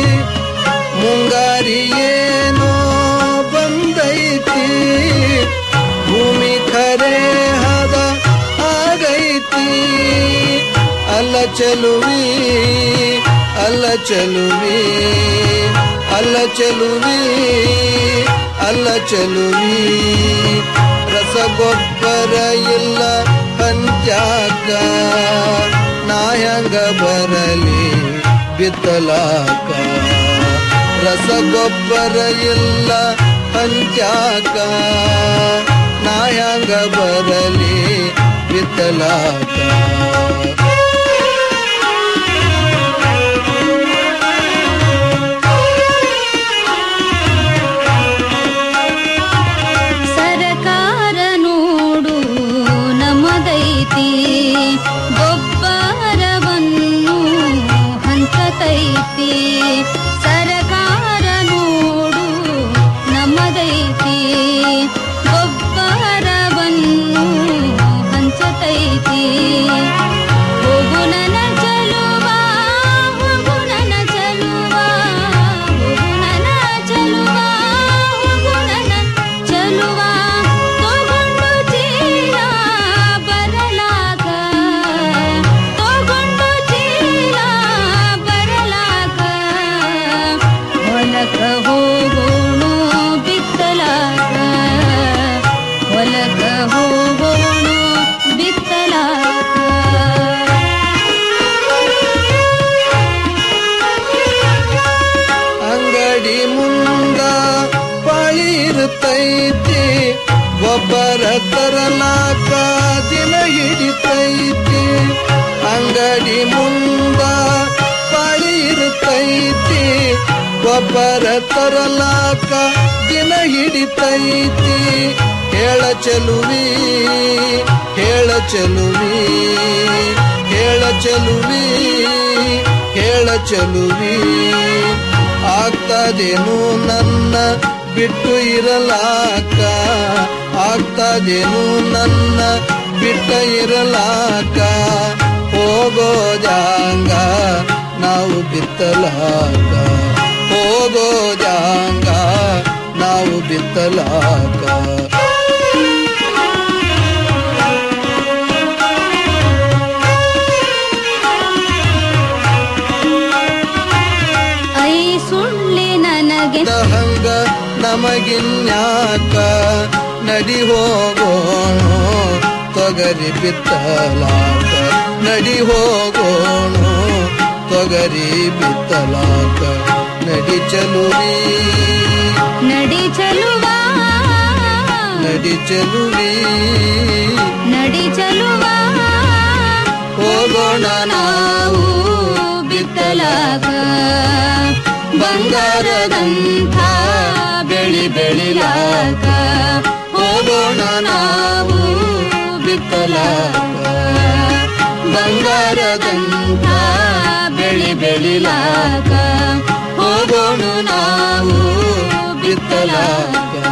ಮುಂಗಾರಿಯೇನೋ ಬಂದೈತಿ ಭೂಮಿ ಖರೆ ಹದ ಆಗೈತಿ ಅಲ್ಲ ಚಲುವಿ ಅಲ್ಲ ಚಲುವಿ ಅಲ್ಲ ಚಲುವಿ ಅಲ್ಲ ಚಲುವಿ ರಸಗೊಬ್ಬರ ಇಲ್ಲ ಪಂಚಾಕ ನಾಯಂಗ ಬರಲಿ ಬಿತ್ತಲಾಕ ರಸಗೊಬ್ಬರ ಇಲ್ಲ ಪಂಚಾಕ ನಾಯಂಗ ಬರಲಿ ಬಿತ್ತಲಾಕ ಸರಕಾರ ನೋಡು ನಮ್ಮದೈತಿ ಗೊಬ್ಬರವನ್ನು ಹಂಚತೈತಿ ಸರಕಾರ ನೋಡು ನಮ್ಮದೈತಿ ಗೊಬ್ಬರವನ್ನು ಹಂಚತೈತಿ ಹೋಗು ನನ್ನ ಚಲುವ ಹೋಗು ನನ್ನ ಚಲುವ ಹೋಗು ನನ್ನ ಚಲುವ ಹೋಗು ನನ್ನ ಚಲುವ ತಗೊಂಡು ಚೀಲ ಬರಲಾಗ ತಗೊಂಡು ಚೀಲ ಬರಲಾಗ ಹೊಲಕ ಹೋಗೋಣ ಬಿತ್ತಲಾಗ ಹೊಲಕ ಹೋಗೋಣ ಬಿತ್ತಲಾಗ ಅಂಗಡಿ ಮುಂದ ಪಾಳಿ ಇರುತ್ತೈತಿ ಗೊಬ್ಬರ ತರಲಾಕ ದಿನ ಹಿಡಿತೈತಿ ಅಂಗಡಿ ಮುಂದ ಪಾಳಿ ಇರುತ್ತೈತಿ ಗೊಬ್ಬರ ತರಲಾಕ ದಿನ ಹಿಡಿತೈತಿ ಹೇಳ ಚೆಲುವಿ ಹೇಳ ಚೆಲುವಿ ಹೇಳ ಚೆಲುವಿ ಹೇಳ ಚೆಲುವಿ ಆಗ್ತದೇನು ನನ್ನ ಬಿಟ್ಟು ಇರಲಾಕ ಆಗ್ತದೇನು ನನ್ನ ಬಿಟ್ಟ ಇರಲಾಕ ಹೋಗೋ ಜಾಂಗ ನಾವು ಬಿತ್ತಲಾಕ ಹೋಗೋ ಜಾಂಗ ನಾವು ಬಿತ್ತಲಾಕ ಐ ಸುಳ್ಳಿ ನನಗೆ ಹೊರಗಿನ್ಯಾಕ ನಡಿ ಹೋಗೋಣ ತೊಗರಿ ಬಿತ್ತಲಾಕ ನಡಿ ಹೋಗೋಣ ತೊಗರಿ ಬಿತ್ತಲಾಕ ನಡಿ ಚಲುವಿ ನಡಿ ಚಲುವ ನಡಿ ಚಲುವಿ ನಡಿ ಚಲುವ ಹೋಗೋಣ ನಾವು ಬಿತ್ತಲಾಗ ಬಂಗಾರದಂಥ ಬೆಳಿ ಬೆಳಿಲಾಗ ಹೋಗೋಣ ನಾವು ಬಿತ್ತಲಾಗ ಬಂಗಾರದಂಥ ಬೆಳಿ ಬೆಳಿಲಾಗ ಹೋಗೋಣ ನಾವು ಬಿತ್ತಲಾಗ